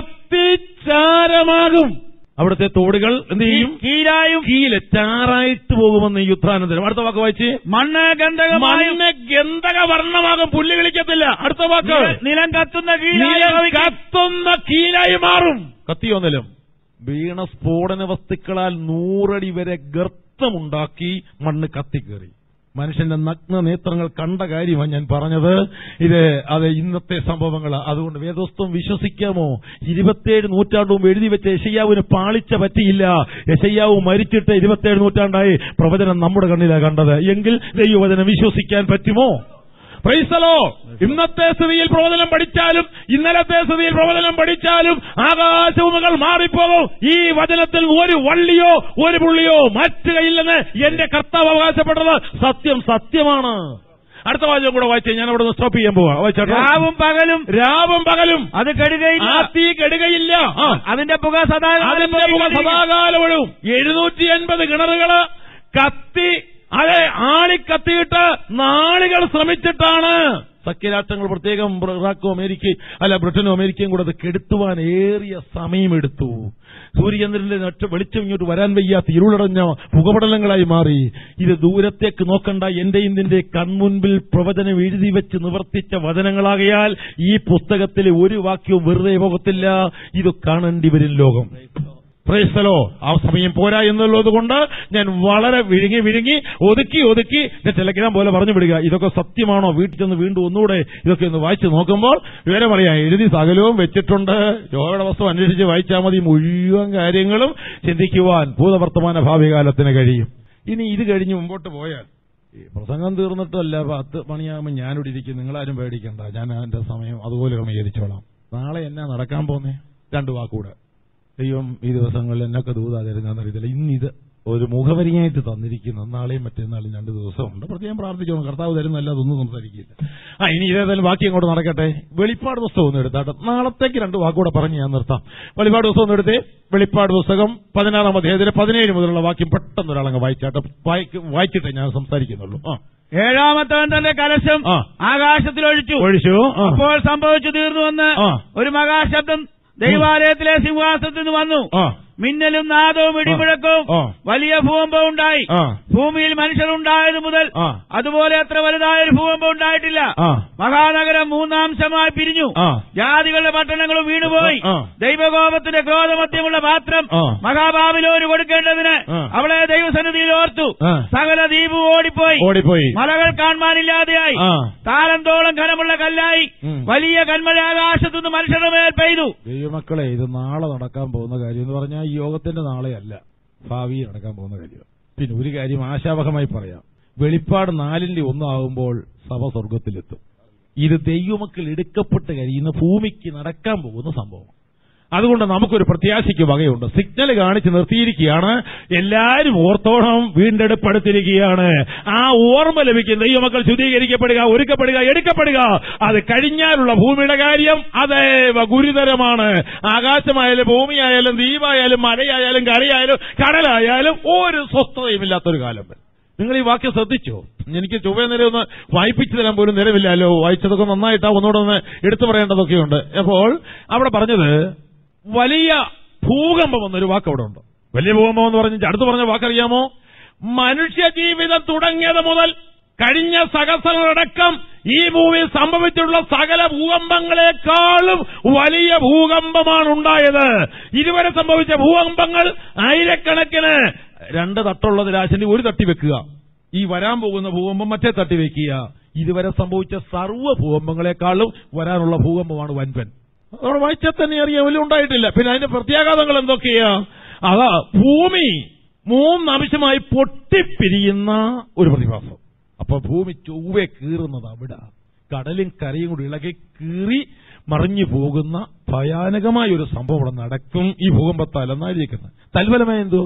കത്തിച്ചാരമാകും അവിടുത്തെ തോടുകൾ എന്ത് ചെയ്യും കീഴായും കീലെ ചാറായിട്ട് പോകുമെന്ന് ഈ യുദ്ധാനന്തരം അടുത്ത വാക്ക് വായിച്ച് മണ്ണ് ഗന്ധകമായും മണ്ണ് ഗന്ധക വർണ്ണമാകും പുല്ല് കളിക്കത്തില്ല അടുത്ത വാക്ക് നില- നിലം കത്തുന്ന കീഴായി നിലം ഭവിക്കും. കത്തുന്ന കീലായി മാറും കത്തിയോന്നലും വീണ സ്ഫോടന വസ്തുക്കളാൽ നൂറടി വരെ ഗർത്തമുണ്ടാക്കി മണ്ണ് കത്തിക്കേറി മനുഷ്യന്റെ നഗ്ന നേത്രങ്ങൾ കണ്ട കാര്യമാണ് ഞാൻ പറഞ്ഞത് ഇത് അത് ഇന്നത്തെ സംഭവങ്ങൾ അതുകൊണ്ട് വേദോസ്തം വിശ്വസിക്കാമോ ഇരുപത്തിയേഴ് നൂറ്റാണ്ടും എഴുതി വെച്ച യശയ്യാവിന് പാളിച്ച പറ്റിയില്ല യശയ്യാവ് മരിച്ചിട്ട് ഇരുപത്തിയേഴ് നൂറ്റാണ്ടായി പ്രവചനം നമ്മുടെ കണ്ണിലാണ് കണ്ടത് എങ്കിൽ ദൈവവചനം വിശ്വസിക്കാൻ പറ്റുമോ പ്രൈസലോ ഇന്നത്തെ സ്ഥിതിയിൽ പ്രവചനം പഠിച്ചാലും ഇന്നലത്തെ സ്ഥിതിയിൽ പ്രവചനം പഠിച്ചാലും ആകാശഭൂമികൾ മാറിപ്പോകും ഈ വചനത്തിൽ ഒരു വള്ളിയോ ഒരു പുള്ളിയോ മാറ്റുകയില്ലെന്ന് എന്റെ കർത്താവ് അവകാശപ്പെട്ടത് സത്യം സത്യമാണ് അടുത്ത വാചകം കൂടെ വായിച്ചേ ഞാൻ അവിടെ സ്റ്റോപ്പ് ചെയ്യാൻ പോവാ വായിച്ചോട്ടെ രാവും പകലും രാവും പകലും അത് കെടുകയില്ല ആ തീ കെടുകയില്ല ആ അതിന്റെ പുക സദാ അതിന്റെ പുക സദാകാലം ഒഴുകും എഴുന്നൂറ്റി എൺപത് കിണറുകള് കത്തി അതെ ആളിക്കത്തിയിട്ട് നാളുകൾ ശ്രമിച്ചിട്ടാണ് സഖ്യരാഷ്ട്രങ്ങൾ പ്രത്യേകം ബ്ര- ഇറാഖും അമേരിക്കയും അല്ല ബ്രിട്ടനും അമേരിക്കയും കൂടെ അത് കെടുത്തുവാൻ ഏറിയ സമയമെടുത്തു സൂര്യചന്ദ്രന്റെ നട്ട് വെളിച്ചം ഇങ്ങോട്ട് വരാൻ വയ്യാത്ത ഇരുളടഞ്ഞ പുകപടലങ്ങളായി മാറി ഇത് ദൂരത്തേക്ക് നോക്കണ്ട എന്റെയും നിന്റെ കൺമുൻപിൽ പ്രവചനം എഴുതി വെച്ച് നിവർത്തിച്ച വചനങ്ങളാകയാൽ ഈ പുസ്തകത്തിലെ ഒരു വാക്യവും വെറുതെ പോകത്തില്ല ഇത് കാണേണ്ടി വരും ലോകം പ്രേസ്തലോ ആ സമയം പോരാ എന്നുള്ളത് കൊണ്ട് ഞാൻ വളരെ വിഴുങ്ങി വിഴുങ്ങി ഒതുക്കി ഒതുക്കി ഞാൻ ടെലഗ്രാം പോലെ പറഞ്ഞു വിടുക ഇതൊക്കെ സത്യമാണോ വീട്ടിൽ ചെന്ന് വീണ്ടും ഒന്നുകൂടെ ഇതൊക്കെ ഒന്ന് വായിച്ചു നോക്കുമ്പോൾ വിവരം അറിയാം എഴുതി സകലവും വെച്ചിട്ടുണ്ട് യോഗയുടെ വസ്തു അന്വേഷിച്ച് വായിച്ചാൽ മതി മുഴുവൻ കാര്യങ്ങളും ചിന്തിക്കുവാൻ ഭൂതവർത്തമാന ഭാവി കാലത്തിന് കഴിയും ഇനി ഇത് കഴിഞ്ഞ് മുമ്പോട്ട് പോയാൽ ഈ പ്രസംഗം തീർന്നിട്ടല്ല പത്ത് മണിയാകുമ്പോൾ ഞാനിവിടെ ഇരിക്കും നിങ്ങളാരും പേടിക്കണ്ട ഞാൻ എന്റെ സമയം അതുപോലെ ക്രമീകരിച്ചോളാം നാളെ എന്നാ നടക്കാൻ പോന്നേ രണ്ടു വാക്കൂടെ ദൈവം ഈ ദിവസങ്ങളിൽ എന്നൊക്കെ ദൂതാ തരുന്നറിയത്തില്ല ഇന്നിത് ഒരു മുഖവരിയായിട്ട് തന്നിരിക്കുന്നു നാളെയും മറ്റന്നാളും രണ്ട് ദിവസമുണ്ട് പ്രത്യേകം പ്രാർത്ഥിച്ചോണം കർത്താവ് തരുന്നല്ല അതൊന്നും സംസാരിക്കില്ല ആ ഇനി ഇതേതായാലും ബാക്കി അങ്ങോട്ട് നടക്കട്ടെ വെളിപ്പാട് പുസ്തകം ഒന്ന് എടുത്താട്ടെ നാളത്തേക്ക് രണ്ട് വാക്കുകൂടെ പറഞ്ഞ് ഞാൻ നിർത്താം വെളിപ്പാട് പുസ്തകം ഒന്ന് എടുത്തേ വെളിപ്പാട് പുസ്തകം പതിനാറാം അധ്യായത്തിലെ പതിനേഴ് മുതലുള്ള വാക്യം പെട്ടെന്ന് ഒരാളങ്ങ് വായിച്ചാട്ടെ വായിക്ക്- വായിച്ചിട്ടേ ഞാൻ സംസാരിക്കുന്നുള്ളൂ ആ ഏഴാമത്തവൻ തന്റെ കലശം ആ. ആകാശത്തിൽ ഒഴിച്ചു ഒഴിച്ചു ആ. അപ്പോൾ സംഭവിച്ചു തീർന്നുവെന്ന് ആ. ഒരു മഹാശബ്ദം ദൈവാലയത്തിലെ സിംഹാസനത്തിൽ നിന്ന് വന്നു ആ മിന്നലും നാദവും ഇടിമുഴക്കവും ആ. വലിയ ഭൂകമ്പം ഉണ്ടായി ആ ഭൂമിയിൽ മനുഷ്യരുണ്ടായത് മുതൽ ആ അതുപോലെ അത്ര വലുതായ ഒരു ഭൂകമ്പം ഉണ്ടായിട്ടില്ല ആ മഹാനഗരം മൂന്നാംശമായി പിരിഞ്ഞു ആ ജാതികളുടെ പട്ടണങ്ങളും വീണുപോയി ആ. ദൈവകോപത്തിന്റെ ക്രോധമധ്യമുള്ള പാത്രം ആ. മഹാഭാവിലോന് കൊടുക്കേണ്ടതിന് ആ. അവളെ ദൈവസന്നിധിയിൽ ഓർത്തു ആ. സകല ദ്വീപ് ഓടിപ്പോയി ഓടിപ്പോയി മലകൾ കാണാനില്ലാതെയായി ആ താരന്തോളം ഘനമുള്ള കല്ലായി ഉം. വലിയ കന്മഴ ആകാശത്തുനിന്ന് മനുഷ്യരുടെ മേൽ പെയ്തു ദൈവമക്കളെ ഇത് നാളെ നടക്കാൻ പോകുന്ന കാര്യം എന്ന് പറഞ്ഞാൽ ഈ യോഗത്തിന്റെ നാളെയല്ല ഭാവി നടക്കാൻ പോകുന്ന കാര്യം പിന്നെ ഒരു കാര്യം ആശാവഹമായി പറയാം വെളിപ്പാട് നാലിന്റെ ഒന്നാകുമ്പോൾ സഭ സ്വർഗത്തിലെത്തും ഇത് ദൈവമക്കൾ എടുക്കപ്പെട്ട് കഴിയുന്ന ഭൂമിക്ക് നടക്കാൻ പോകുന്ന സംഭവം അതുകൊണ്ട് നമുക്കൊരു പ്രത്യാശയ്ക്ക് വകയുണ്ട് സിഗ്നൽ കാണിച്ച് നിർത്തിയിരിക്കുകയാണ് എല്ലാരും ഓർത്തോണം വീണ്ടെടുപ്പെടുത്തിരിക്കുകയാണ് ആ ഓർമ്മ ലഭിക്കും ദൈവമക്കൾ ശുദ്ധീകരിക്കപ്പെടുക ഒരുക്കപ്പെടുക എടുക്കപ്പെടുക അത് കഴിഞ്ഞാലുള്ള ഭൂമിയുടെ കാര്യം അതേവ ഗുരുതരമാണ് ആകാശമായാലും ഭൂമിയായാലും ദ്വീപായാലും മലയായാലും കരയായാലും കടലായാലും ഒരു സ്വസ്ഥതയുമില്ലാത്തൊരു കാലം വരും നിങ്ങൾ ഈ വാക്യം ശ്രദ്ധിച്ചോ എനിക്ക് ചൊവ്വേ നേരെ ഒന്ന് വായിപ്പിച്ചു തരാൻ പോലും നേരമില്ലല്ലോ വായിച്ചതൊക്കെ നന്നായിട്ടാ ഒന്നുകൂടെ ഒന്ന് എടുത്തു പറയേണ്ടതൊക്കെയുണ്ട് അപ്പോൾ അവിടെ പറഞ്ഞത് വലിയ ഭൂകമ്പം എന്നൊരു വാക്ക് അവിടെ ഉണ്ട് വലിയ ഭൂകമ്പം എന്ന് പറഞ്ഞ അടുത്ത് പറഞ്ഞ വാക്കറിയാമോ മനുഷ്യജീവിതം തുടങ്ങിയത് മുതൽ കഴിഞ്ഞ സഹസ്രങ്ങളടക്കം ഈ ഭൂമിയിൽ സംഭവിച്ചിട്ടുള്ള സകല ഭൂകമ്പങ്ങളെക്കാളും വലിയ ഭൂകമ്പമാണ് ഉണ്ടായത് ഇതുവരെ സംഭവിച്ച ഭൂകമ്പങ്ങൾ ആയിരക്കണക്കിന് രണ്ട് തട്ടുള്ള രാശിന്റെ ഒരു തട്ടി വെക്കുക ഈ വരാൻ പോകുന്ന ഭൂകമ്പം മറ്റേ തട്ടി വെക്കുക ഇതുവരെ സംഭവിച്ച സർവ്വ ഭൂകമ്പങ്ങളെക്കാളും വരാനുള്ള ഭൂകമ്പമാണ് വൻപൻ അതോടെ വായിച്ചാൽ തന്നെ അറിയാം വലിയ ഉണ്ടായിട്ടില്ല പിന്നെ അതിന്റെ പ്രത്യാഘാതങ്ങൾ എന്തൊക്കെയാ അതാ ഭൂമി മൂന്നംശമായി പൊട്ടിപ്പിരിയുന്ന ഒരു പ്രതിഭാസം അപ്പൊ ഭൂമി ചൊവ്വെ കീറുന്നത് അവിടെ കടലും കരയും കൂടി ഇളകി കീറി മറിഞ്ഞു പോകുന്ന ഭയാനകമായ ഒരു സംഭവം ഇവിടെ നടക്കും ഈ ഭൂകമ്പത്താൽ എന്നായിരിക്കുന്നത് തൽഫലമായി എന്തോ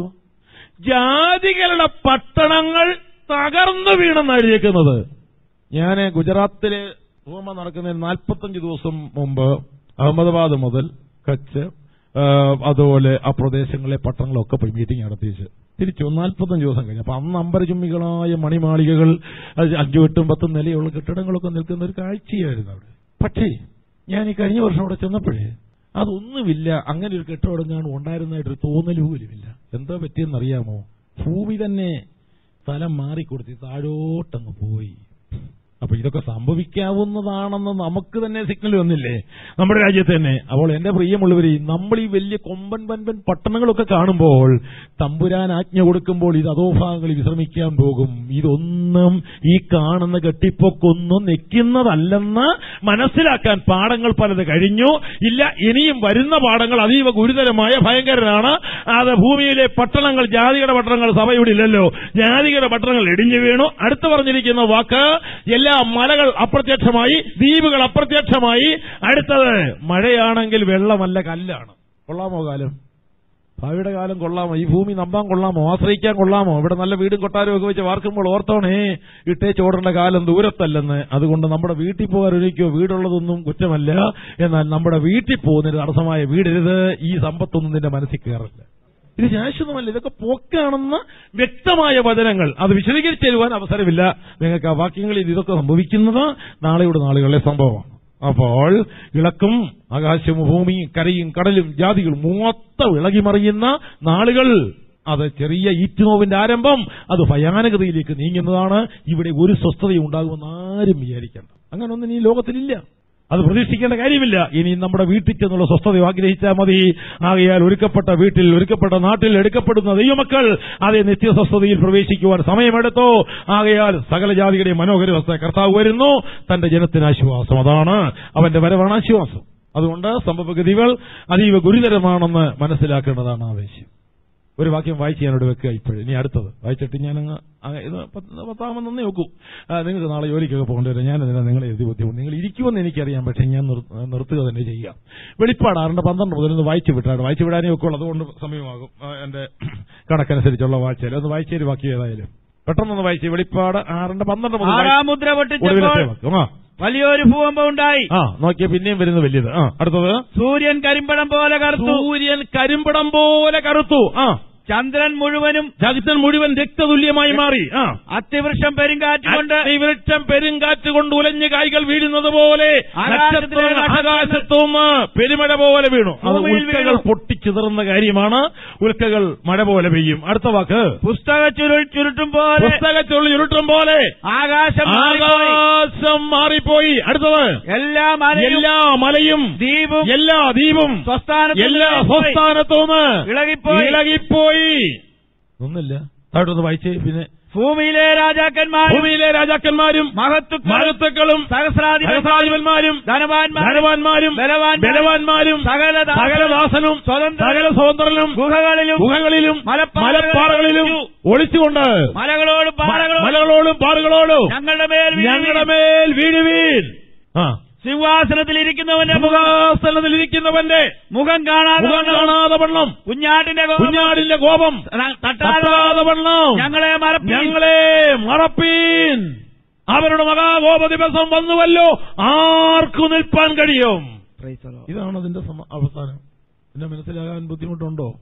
ജാതികളുടെ പട്ടണങ്ങൾ തകർന്നു വീണെന്നായിരിക്കുന്നത് ഞാൻ ഗുജറാത്തിലെ ഭൂകമ്പം നടക്കുന്നതിന് നാൽപ്പത്തഞ്ച് ദിവസം മുമ്പ് അഹമ്മദാബാദ് മുതൽ കച്ച് ആ, അതുപോലെ ആ പ്രദേശങ്ങളിലെ പട്ടണങ്ങളൊക്കെ പോയി മീറ്റിംഗ് നടത്തിച്ച് തിരിച്ചു നാൽപ്പത്തഞ്ച് ദിവസം കഴിഞ്ഞു അപ്പൊ അന്ന് അമ്പരചുമ്മികളായ മണിമാളികകൾ അത് അഞ്ചും എട്ടും പത്തും നിലയുള്ള കെട്ടിടങ്ങളൊക്കെ നിൽക്കുന്ന ഒരു കാഴ്ചയായിരുന്നു അവിടെ പക്ഷേ ഞാൻ ഈ കഴിഞ്ഞ വർഷം അവിടെ ചെന്നപ്പോഴേ അതൊന്നുമില്ല അങ്ങനെ ഒരു കെട്ടിടം ഞാൻ ഉണ്ടായിരുന്നതായിട്ടൊരു തോന്നൽ പോലുമില്ല എന്താ പറ്റിയെന്നറിയാമോ ഭൂമി തന്നെ സ്ഥലം മാറിക്കൊടുത്ത് താഴോട്ടങ്ങ് പോയി അപ്പൊ ഇതൊക്കെ സംഭവിക്കാവുന്നതാണെന്ന് നമുക്ക് തന്നെ സിഗ്നൽ വന്നില്ലേ നമ്മുടെ രാജ്യത്ത് തന്നെ അപ്പോൾ എന്റെ പ്രിയമുള്ളവരെ നമ്മൾ ഈ വലിയ കൊമ്പൻ പൻപൻ പട്ടണങ്ങളൊക്കെ കാണുമ്പോൾ തമ്പുരാൻ ആജ്ഞ കൊടുക്കുമ്പോൾ ഇത് അധോഭാഗങ്ങളിൽ വിശ്രമിക്കാൻ പോകും ഇതൊന്നും ഈ കാണുന്ന കെട്ടിപ്പൊക്കൊന്നും നിൽക്കുന്നതല്ലെന്ന് മനസ്സിലാക്കാൻ പാഠങ്ങൾ പലത് കഴിഞ്ഞു ഇല്ല ഇനിയും വരുന്ന പാഠങ്ങൾ അതീവ ഗുരുതരമായ ഭയങ്കരനാണ് അത് ഭൂമിയിലെ പട്ടണങ്ങൾ ജാതിയുടെ പട്ടണങ്ങൾ സഭ ഇവിടെ ഇല്ലല്ലോ ജാതിയുടെ പട്ടണങ്ങൾ ഇടിഞ്ഞു വീണു അടുത്ത് പറഞ്ഞിരിക്കുന്ന വാക്ക് എല്ലാ മലകൾ അപ്രത്യക്ഷമായി ദ്വീപുകൾ അപ്രത്യക്ഷമായി അടുത്തത് മഴയാണെങ്കിൽ വെള്ളമല്ല കല്ലാണ് കൊള്ളാമോ കാലം ഭാവിയുടെ കാലം കൊള്ളാമോ ഈ ഭൂമി നമ്പാൻ കൊള്ളാമോ ആശ്രയിക്കാൻ കൊള്ളാമോ ഇവിടെ നല്ല വീടും കൊട്ടാരവും ഒക്കെ വെച്ച് വാർക്കുമ്പോൾ ഓർത്തോണേ ഇട്ടേ ചോടേണ്ട കാലം ദൂരത്തല്ലെന്ന് അതുകൊണ്ട് നമ്മുടെ വീട്ടിൽ പോകാൻ ഒരിക്കോ വീടുള്ളതൊന്നും കുറ്റമല്ല എന്നാൽ നമ്മുടെ വീട്ടിൽ പോകുന്നതിന് തടസ്സമായ വീടരുത് ഈ സമ്പത്തൊന്നും നിന്റെ മനസ്സിൽ കയറില്ല ഇത് ശാശ്വതമല്ല ഇതൊക്കെ പോക്കാണെന്ന് വ്യക്തമായ വചനങ്ങൾ അത് വിശദീകരിച്ച് തരുവാൻ അവസരമില്ല നിങ്ങൾക്ക് ആ വാക്യങ്ങളിൽ ഇതൊക്കെ സംഭവിക്കുന്നത് നാളെയുടെ നാളുകളിലെ സംഭവമാണ് അപ്പോൾ ഇളക്കും ആകാശവും ഭൂമിയും കരയും കടലും ജാതികളും മൊത്തം ഇളകി മറിയുന്ന നാളുകൾ അത് ചെറിയ ഈറ്റുനോവിന്റെ ആരംഭം അത് ഭയാനകതയിലേക്ക് നീങ്ങുന്നതാണ് ഇവിടെ ഒരു സ്വസ്ഥതയും ഉണ്ടാകുമെന്ന് ആരും വിചാരിക്കേണ്ട അങ്ങനെ ഒന്നും ഈ ലോകത്തിലില്ല അത് പ്രതീക്ഷിക്കേണ്ട കാര്യമില്ല ഇനി നമ്മുടെ വീട്ടിൽ ചെന്നുള്ള സ്വസ്ഥത ആഗ്രഹിച്ചാൽ മതി ആകയാൽ ഒരുക്കപ്പെട്ട വീട്ടിൽ ഒരുക്കപ്പെട്ട നാട്ടിൽ എടുക്കപ്പെടുന്ന ദൈവമക്കൾ അതേ നിത്യസ്വസ്ഥതയിൽ പ്രവേശിക്കുവാൻ സമയമെടുത്തോ ആകയാൽ സകല ജാതികളുടെയും മനോഹരവസ്ഥ കർത്താവ് വരുന്നു തന്റെ ജനത്തിന് ആശ്വാസം അതാണ് അവന്റെ വരവാണ് ആശ്വാസം അതുകൊണ്ട് സംഭവഗതികൾ അതീവ ഗുരുതരമാണെന്ന് മനസ്സിലാക്കേണ്ടതാണ് ആവശ്യം ഒരു വാക്യം വായിച്ച് ഞാനോട് വെക്കുക ഇപ്പോഴും ഇനി അടുത്തത് വായിച്ചിട്ട് ഞാനങ്ങ് അങ്ങ് ഇത് പത്ത് പത്താമെന്നേ നോക്കൂ ആ, നിങ്ങൾക്ക് നാളെ ജോലിക്കൊക്കെ പോകേണ്ടി വരും ഞാൻ അതിനെ നിങ്ങളെ എഴുതി ബുദ്ധിമുട്ട് നിങ്ങൾ ഇരിക്കുമെന്ന് എനിക്കറിയാം പക്ഷേ ഞാൻ നിർ- നിർത്തുക തന്നെ ചെയ്യാം വെളിപ്പാട് ആറിന്റെ പന്ത്രണ്ട് മുതൽ ഒന്ന് വായിച്ചു വിട്ടാണ് വായിച്ചു വിടാനേ ഒക്കെ ഉള്ളത് അതുകൊണ്ട് സമയമാകും ആ, എന്റെ കണക്കനുസരിച്ചുള്ള വായിച്ചാൽ ഒന്ന് വായിച്ചൊരു വാക്യം ഏതായാലും പെട്ടെന്നൊന്ന് വായിച്ച് വെളിപ്പാട് ആറിന്റെ പന്ത്രണ്ട് മുതൽ വായി- ആറാം മുദ്ര പൊട്ടിച്ചപ്പോൾ ഒടുവിലത്തെ വാക്യം ആ വലിയൊരു ഭൂകമ്പം ഉണ്ടായി ആ നോക്കിയാൽ പിന്നെയും വരുന്നത് വലിയത് ആ അടുത്തത് സൂര്യൻ കരിമ്പടം പോലെ കറുത്തു സൂര്യൻ കരിമ്പടം പോലെ കറുത്തു ആ ചന്ദ്രൻ മുഴുവനും ജഗത്തൻ മുഴുവൻ രക്തതുല്യമായി മാറി ആ അത്തിവൃക്ഷം പെരുങ്കാറ്റുകൊണ്ട് വൃക്ഷം പെരുങ്കാറ്റ് കൊണ്ട് ഉലഞ്ഞ് കായ്കൾ വീഴുന്നത് പോലെ ആകാശത്തിലെ നക്ഷത്രങ്ങൾ ആകാശത്തും പെരുമഴ പോലെ വീണു അത് ഭൂമിയിൽ ഉൽക്കകൾ വീണു. പൊട്ടിച്ചിതറുന്ന കാര്യമാണ് ഉൽക്കകൾ മഴ പോലെ പെയ്യും അടുത്ത വാക്ക് പുസ്തക ചുരുൾ ചുരുട്ടും പോലെ പുസ്തകച്ചുള്ളി ഉരുട്ടും പോലെ ആകാശം മാറിപ്പോയി. ആകാശം മാറിപ്പോയി അടുത്തത് എല്ലാ മലയും എല്ലാ മലയും ദ്വീപും എല്ലാ ദ്വീപും സ്വസ്ഥാനത്തും എല്ലാ ഇളകിപ്പോയി. സംസ്ഥാനത്തും ഇളകിപ്പോയി. ഇളകിപ്പോയി ഒന്നില്ല താഴോട്ടൊന്ന് വായിച്ചേ പിന്നെ ഭൂമിയിലെ രാജാക്കന്മാരും ഭൂമിയിലെ രാജാക്കന്മാരും മഹത്തുക്കളും മഹത്തുക്കളും സഹസ്രാധിപന്മാരും സഹസ്രാധിപന്മാരും ധനവാന്മാരും ധനവാന്മാരും ബലവാന്മാരും ബലവാന്മാരും സകല ദാസനും സകലദാസനും സ്വതന്ത്രനും സകല സ്വതന്ത്രനും ഗുഹകളിലും ഗുഹകളിലും മലപ്പാറകളിലും മലപ്പാറകളിലും ഒളിച്ചുകൊണ്ട് മലകളോടും പാറകളോടും മലകളോടും പാറകളോടും ഞങ്ങളുടെ മേൽ വീഴുവിൻ. ഞങ്ങളുടെ മേൽ വീഴുവീൻ ആ സിംഹാസനത്തിൽ ഇരിക്കുന്നവന്റെ മുഖം മുഖാസനത്തിൽ ഇരിക്കുന്നവന്റെ മുഖം കാണാതെ മുഖം കാണാതെ വണ്ണം കുഞ്ഞാട്ടിന്റെ കോപം കുഞ്ഞാടിന്റെ കോപം തട്ടാതെ തട്ടാതെ വണ്ണം ഞങ്ങളെ മറപ്പി ഞങ്ങളെ മറപ്പീൻ അവരുടെ മഹാകോപ ദിവസം വന്നുവല്ലോ ആർക്കു നിൽപ്പാൻ കഴിയും ഇതാണ് അതിന്റെ സമ- അവസാനം എന്നെ മനസ്സിലാകാൻ ബുദ്ധിമുട്ടുണ്ടോ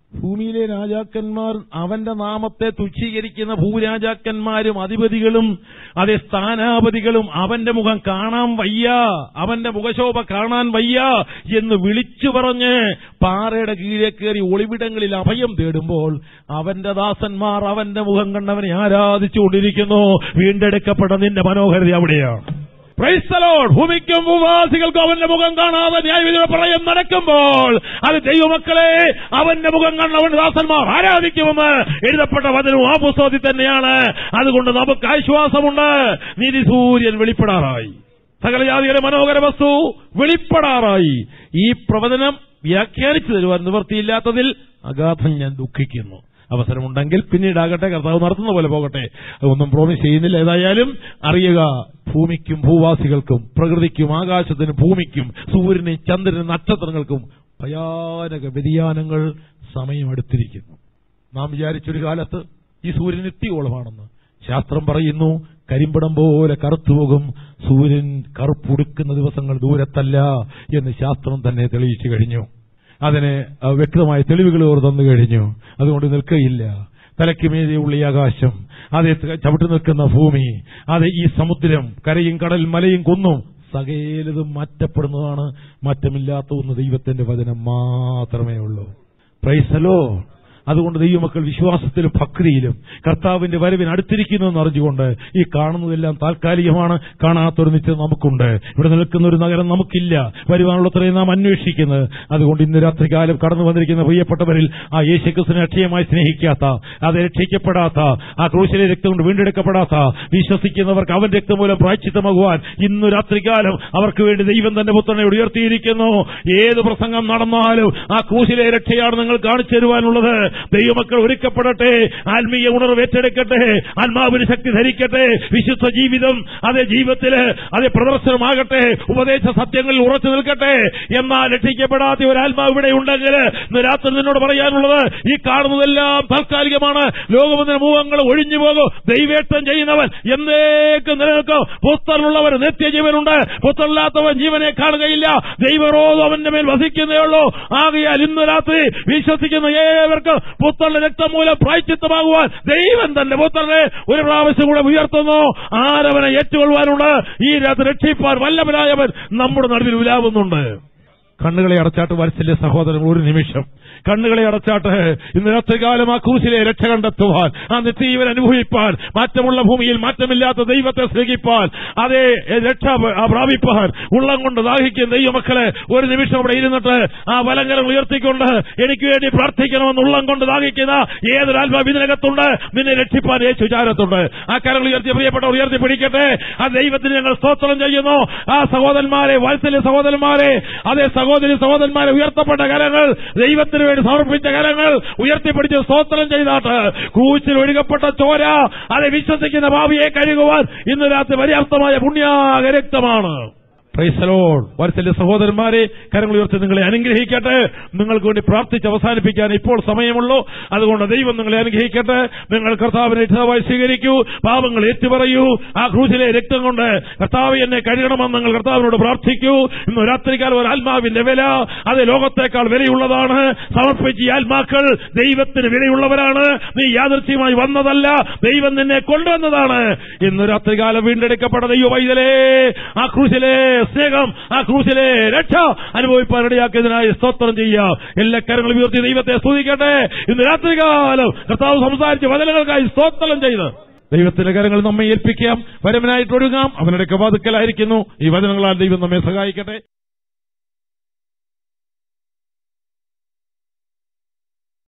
ഭൂമിയിലെ രാജാക്കന്മാർ അവന്റെ നാമത്തെ തുച്ഛീകരിക്കുന്ന ഭൂരാജാക്കന്മാരും അധിപതികളും അതേ സ്ഥാനാപതികളും അവന്റെ മുഖം കാണാൻ വയ്യ അവന്റെ മുഖശോഭ കാണാൻ വയ്യ എന്ന് വിളിച്ചു പറഞ്ഞ് പാറയുടെ കീഴെ കയറി ഒളിവിടങ്ങളിൽ അഭയം തേടുമ്പോൾ അവന്റെ ദാസന്മാർ അവന്റെ മുഖം കണ്ടവനെ ആരാധിച്ചുകൊണ്ടിരിക്കുന്നു വീണ്ടെടുക്കപ്പെട്ട നിന്റെ മനോഹരത അവിടെയാണ് Praise the Lord. ഭൂമിക്കും ഭൂവാസികൾക്കും അവന്റെ മുഖം കാണാതെ ന്യായവിധിയുടെ പ്രളയം നടക്കുമ്പോൾ അത് ദൈവമക്കളെ അവന്റെ മുഖം കണ്ടവൻ ദാസന്മാർ ആരാധിക്കുമെന്ന് എഴുതപ്പെട്ട വചനവും ആ പുസ്തകത്തിൽ തന്നെയാണ് അതുകൊണ്ട് നമുക്ക് ആശ്വാസമുണ്ട് നീതി സൂര്യൻ വെളിപ്പെടാറായി സകല ജാതിയുടെ മനോഹര വസ്തു വെളിപ്പെടാറായി ഈ പ്രവചനം വ്യാഖ്യാനിച്ചു തരുവാൻ നിവൃത്തിയില്ലാത്തതിൽ അഗാധം ഞാൻ ദുഃഖിക്കുന്നു അവസരമുണ്ടെങ്കിൽ പിന്നീടാകട്ടെ കർത്താവ് നടത്തുന്ന പോലെ പോകട്ടെ ഒന്നും പ്രോമിസ് ചെയ്യുന്നില്ല ഏതായാലും അറിയുക ഭൂമിക്കും ഭൂവാസികൾക്കും പ്രകൃതിക്കും ആകാശത്തിനും ഭൂമിക്കും സൂര്യനും ചന്ദ്രനും നക്ഷത്രങ്ങൾക്കും ഭയാനക വ്യതിയാനങ്ങൾ സമയമെടുത്തിരിക്കുന്നു നാം വിചാരിച്ചൊരു കാലത്ത് ഈ സൂര്യൻ എത്തിയോളമാണെന്ന് ശാസ്ത്രം പറയുന്നു കരിമ്പടം പോലെ കറുത്തുപോകും സൂര്യൻ കറുപ്പുടുക്കുന്ന ദിവസങ്ങൾ ദൂരത്തല്ല എന്ന് ശാസ്ത്രം തന്നെ തെളിയിച്ചു കഴിഞ്ഞു അതിന് അഹ് വ്യക്തമായ തെളിവുകൾ അവർ തന്നു കഴിഞ്ഞു അതുകൊണ്ട് നിൽക്കുകയില്ല തലയ്ക്ക് മീതെയുള്ള ഈ ആകാശം അത് ചവിട്ടി നിൽക്കുന്ന ഭൂമി അത് ഈ സമുദ്രം കരയും കടൽ മലയും കുന്നും സകേലതും മാറ്റപ്പെടുന്നതാണ് മാറ്റമില്ലാത്ത ഒന്ന് ദൈവത്തിന്റെ വചനം മാത്രമേ ഉള്ളൂ പ്രൈസലോ അതുകൊണ്ട് ദൈവമക്കൾ വിശ്വാസത്തിലും ഭക്തിയിലും കർത്താവിന്റെ വരവിന് അടുത്തിരിക്കുന്നു എന്ന് അറിഞ്ഞുകൊണ്ട് ഈ കാണുന്നതെല്ലാം താൽക്കാലികമാണ് കാണാത്തൊരു നിശ്ചയം നമുക്കുണ്ട് ഇവിടെ നിൽക്കുന്ന ഒരു നഗരം നമുക്കില്ല വരുവാനുള്ളത്രയും നാം അന്വേഷിക്കുന്നത് അതുകൊണ്ട് ഇന്ന് രാത്രികാലം കടന്നു വന്നിരിക്കുന്ന പ്രിയപ്പെട്ടവരിൽ ആ യേശുക്രിസ്തുവിനെ അക്ഷയമായി സ്നേഹിക്കാത്ത അത് രക്ഷിക്കപ്പെടാത്ത ആ ക്രൂശിലെ രക്തം കൊണ്ട് വീണ്ടെടുക്കപ്പെടാത്ത വിശ്വസിക്കുന്നവർക്ക് അവൻ രക്തം മൂലം പ്രായച്ചിത്തമാകുവാൻ ഇന്ന് രാത്രികാലം അവർക്ക് വേണ്ടി ദൈവം തന്റെ പുത്രനെ ഉയർത്തിയിരിക്കുന്നു ഏത് പ്രസംഗം നടന്നാലും ആ ക്രൂശിലെ രക്ഷയാണ് നിങ്ങൾ കാണിച്ചു തരുവാനുള്ളത് ദൈവമക്കൾ ഒരുക്കപ്പെടട്ടെ ആത്മീയ ഉണർവ് ഏറ്റെടുക്കട്ടെ ആത്മാവിന് ശക്തി ധരിക്കട്ടെ വിശുദ്ധ ജീവിതം അതേ ജീവിതത്തില് അതേ പ്രദർശനമാകട്ടെ ഉപദേശ സത്യങ്ങളിൽ ഉറച്ചു നിൽക്കട്ടെ എന്നാൽ രക്ഷിക്കപ്പെടാത്ത ഒരു ആത്മാവ് ഇവിടെ ഉണ്ടെങ്കിൽ ഇന്ന് രാത്രി നിന്നോട് പറയാനുള്ളത് ഈ കാണുന്നതെല്ലാം താൽക്കാലികമാണ് ലോകമെന്ന മൂവങ്ങൾ ഒഴിഞ്ഞു പോകും ദൈവേട്ടം ചെയ്യുന്നവൻ എന്തേക്കും നിലനിൽക്കും പുസ്തകമുള്ളവർ നിത്യജീവനുണ്ട് പുസ്തകമില്ലാത്തവൻ ജീവനെ കാണുകയില്ല ദൈവരോധം അവന്റെ മേൽ വസിക്കുന്നേ ഉള്ളൂ ആകയാൽ ഇന്ന് രാത്രി വിശ്വസിക്കുന്ന ഏവർക്കും പുത്രന്റെ രക്തം മൂലം പ്രായച്ചിത്തമാകുവാൻ ദൈവം തന്റെ പുത്രനെ ഒരു പ്രാവശ്യം കൂടെ ഉയർത്തുന്നു ആരവനെ ഏറ്റുകൊള്ളുവാനുണ്ട് ഈ രാത്രി രക്ഷിപ്പാൻ വല്ലവനായവൻ നമ്മുടെ നടുവിൽ ഉലാവുന്നുണ്ട് കണ്ണുകളെ അടച്ചാട്ട് വത്സല്യ സഹോദരൻ ഒരു നിമിഷം കണ്ണുകളെ അടച്ചാട്ട് ഇന്ന് രാത്രികാലം ആ ക്രൂശിലെ രക്ഷ കണ്ടെത്തുവാൻ ആ നിത്യജീവൻ അനുഭവിപ്പാൻ മാറ്റമുള്ള ഭൂമിയിൽ മാറ്റമില്ലാത്ത ദൈവത്തെ സ്നേഹിപ്പാൻ അതേ രക്ഷ പ്രാപിപ്പാൻ ഉള്ളം കൊണ്ട് ദാഹിക്കുന്ന ദൈവമക്കളെ ഒരു നിമിഷം അവിടെ ഇരുന്നിട്ട് ആ വലങ്കരം ഉയർത്തിക്കൊണ്ട് എനിക്ക് വേണ്ടി പ്രാർത്ഥിക്കണമെന്ന് ഉള്ളം കൊണ്ട് ദാഹിക്കുന്ന ഏതൊരാത്മാവ് ഇതിനകത്തുണ്ട് നിന്നെ രക്ഷിപ്പാൻ യേശു വിചാരത്തുണ്ട് ആ കരങ്ങൾ ഉയർത്തി പ്രിയപ്പെട്ടവർ ഉയർത്തി പിടിക്കട്ടെ ആ ദൈവത്തിന് ഞങ്ങൾ സ്തോത്രം ചെയ്യുന്നു ആ സഹോദരന്മാരെ വാത്സല്യ സഹോദരന്മാരെ അതേ സഹോദരി സഹോദരന്മാരെ ഉയർത്തപ്പെട്ട കരങ്ങൾ ദൈവത്തിന് വേണ്ടി സമർപ്പിച്ച കരങ്ങൾ ഉയർത്തിപ്പിടിച്ച് സ്തോത്രം ചെയ്താട്ട് ക്രൂച്ചിൽ ഒഴുകപ്പെട്ട ചോര അത് വിശ്വസിക്കുന്ന ഭാവിയെ കഴുകുവാൻ ഇന്ന് രാത്രി പര്യാപ്തമായ പുണ്യാക രക്തമാണ് പ്രൈസലോൺ വത്സല്യ സഹോദരന്മാരെ കരങ്ങൾ ഉയർത്തി നിങ്ങളെ അനുഗ്രഹിക്കട്ടെ നിങ്ങൾക്ക് വേണ്ടി പ്രാർത്ഥിച്ച് അവസാനിപ്പിക്കാൻ ഇപ്പോൾ സമയമുള്ളൂ അതുകൊണ്ട് ദൈവം നിങ്ങളെ അനുഗ്രഹിക്കട്ടെ നിങ്ങൾ കർത്താവിനെ രക്ഷിതാവായി സ്വീകരിക്കൂ പാപങ്ങൾ ഏറ്റുപറയൂ ആ ക്രൂശിലെ രക്തം കൊണ്ട് കർത്താവ് എന്നെ കഴുകണമെന്ന് നിങ്ങൾ കർത്താവിനോട് പ്രാർത്ഥിക്കൂ ഇന്ന് രാത്രികാലം ഒരു ആത്മാവിന്റെ വില അത് ലോകത്തേക്കാൾ വിലയുള്ളതാണ് സമർപ്പിച്ച ഈ ആത്മാക്കൾ ദൈവത്തിന് വിലയുള്ളവരാണ് നീ യാദൃശ്യമായി വന്നതല്ല ദൈവം നിന്നെ കൊണ്ടുവന്നതാണ് ഇന്ന് രാത്രികാലം വീണ്ടെടുക്കപ്പെട്ട ദൈവ വൈതലേ ആ ക്രൂശിലെ സ്നേഹം ആ ക്രൂശിലെ രക്ഷ അനുഭവിപ്പാൻ ഇടയാക്കിയതിനായി സ്തോത്രം ചെയ്യാം എല്ലാ കരങ്ങളും ഉയർത്തി ദൈവത്തെ സ്തുതിക്കട്ടെ ഇന്ന് രാത്രികാലം കർത്താവ് സംസാരിച്ച വചനങ്ങൾക്കായി സ്തോത്രം ചെയ്ത് ദൈവത്തിന്റെ കരങ്ങൾ നമ്മെ ഏൽപ്പിക്കാം വരവനായിട്ട് ഒഴുകാം അവനുടെ കവാതുക്കലായിരിക്കുന്നു ഈ വചനങ്ങളാൽ ദൈവം നമ്മെ സഹായിക്കട്ടെ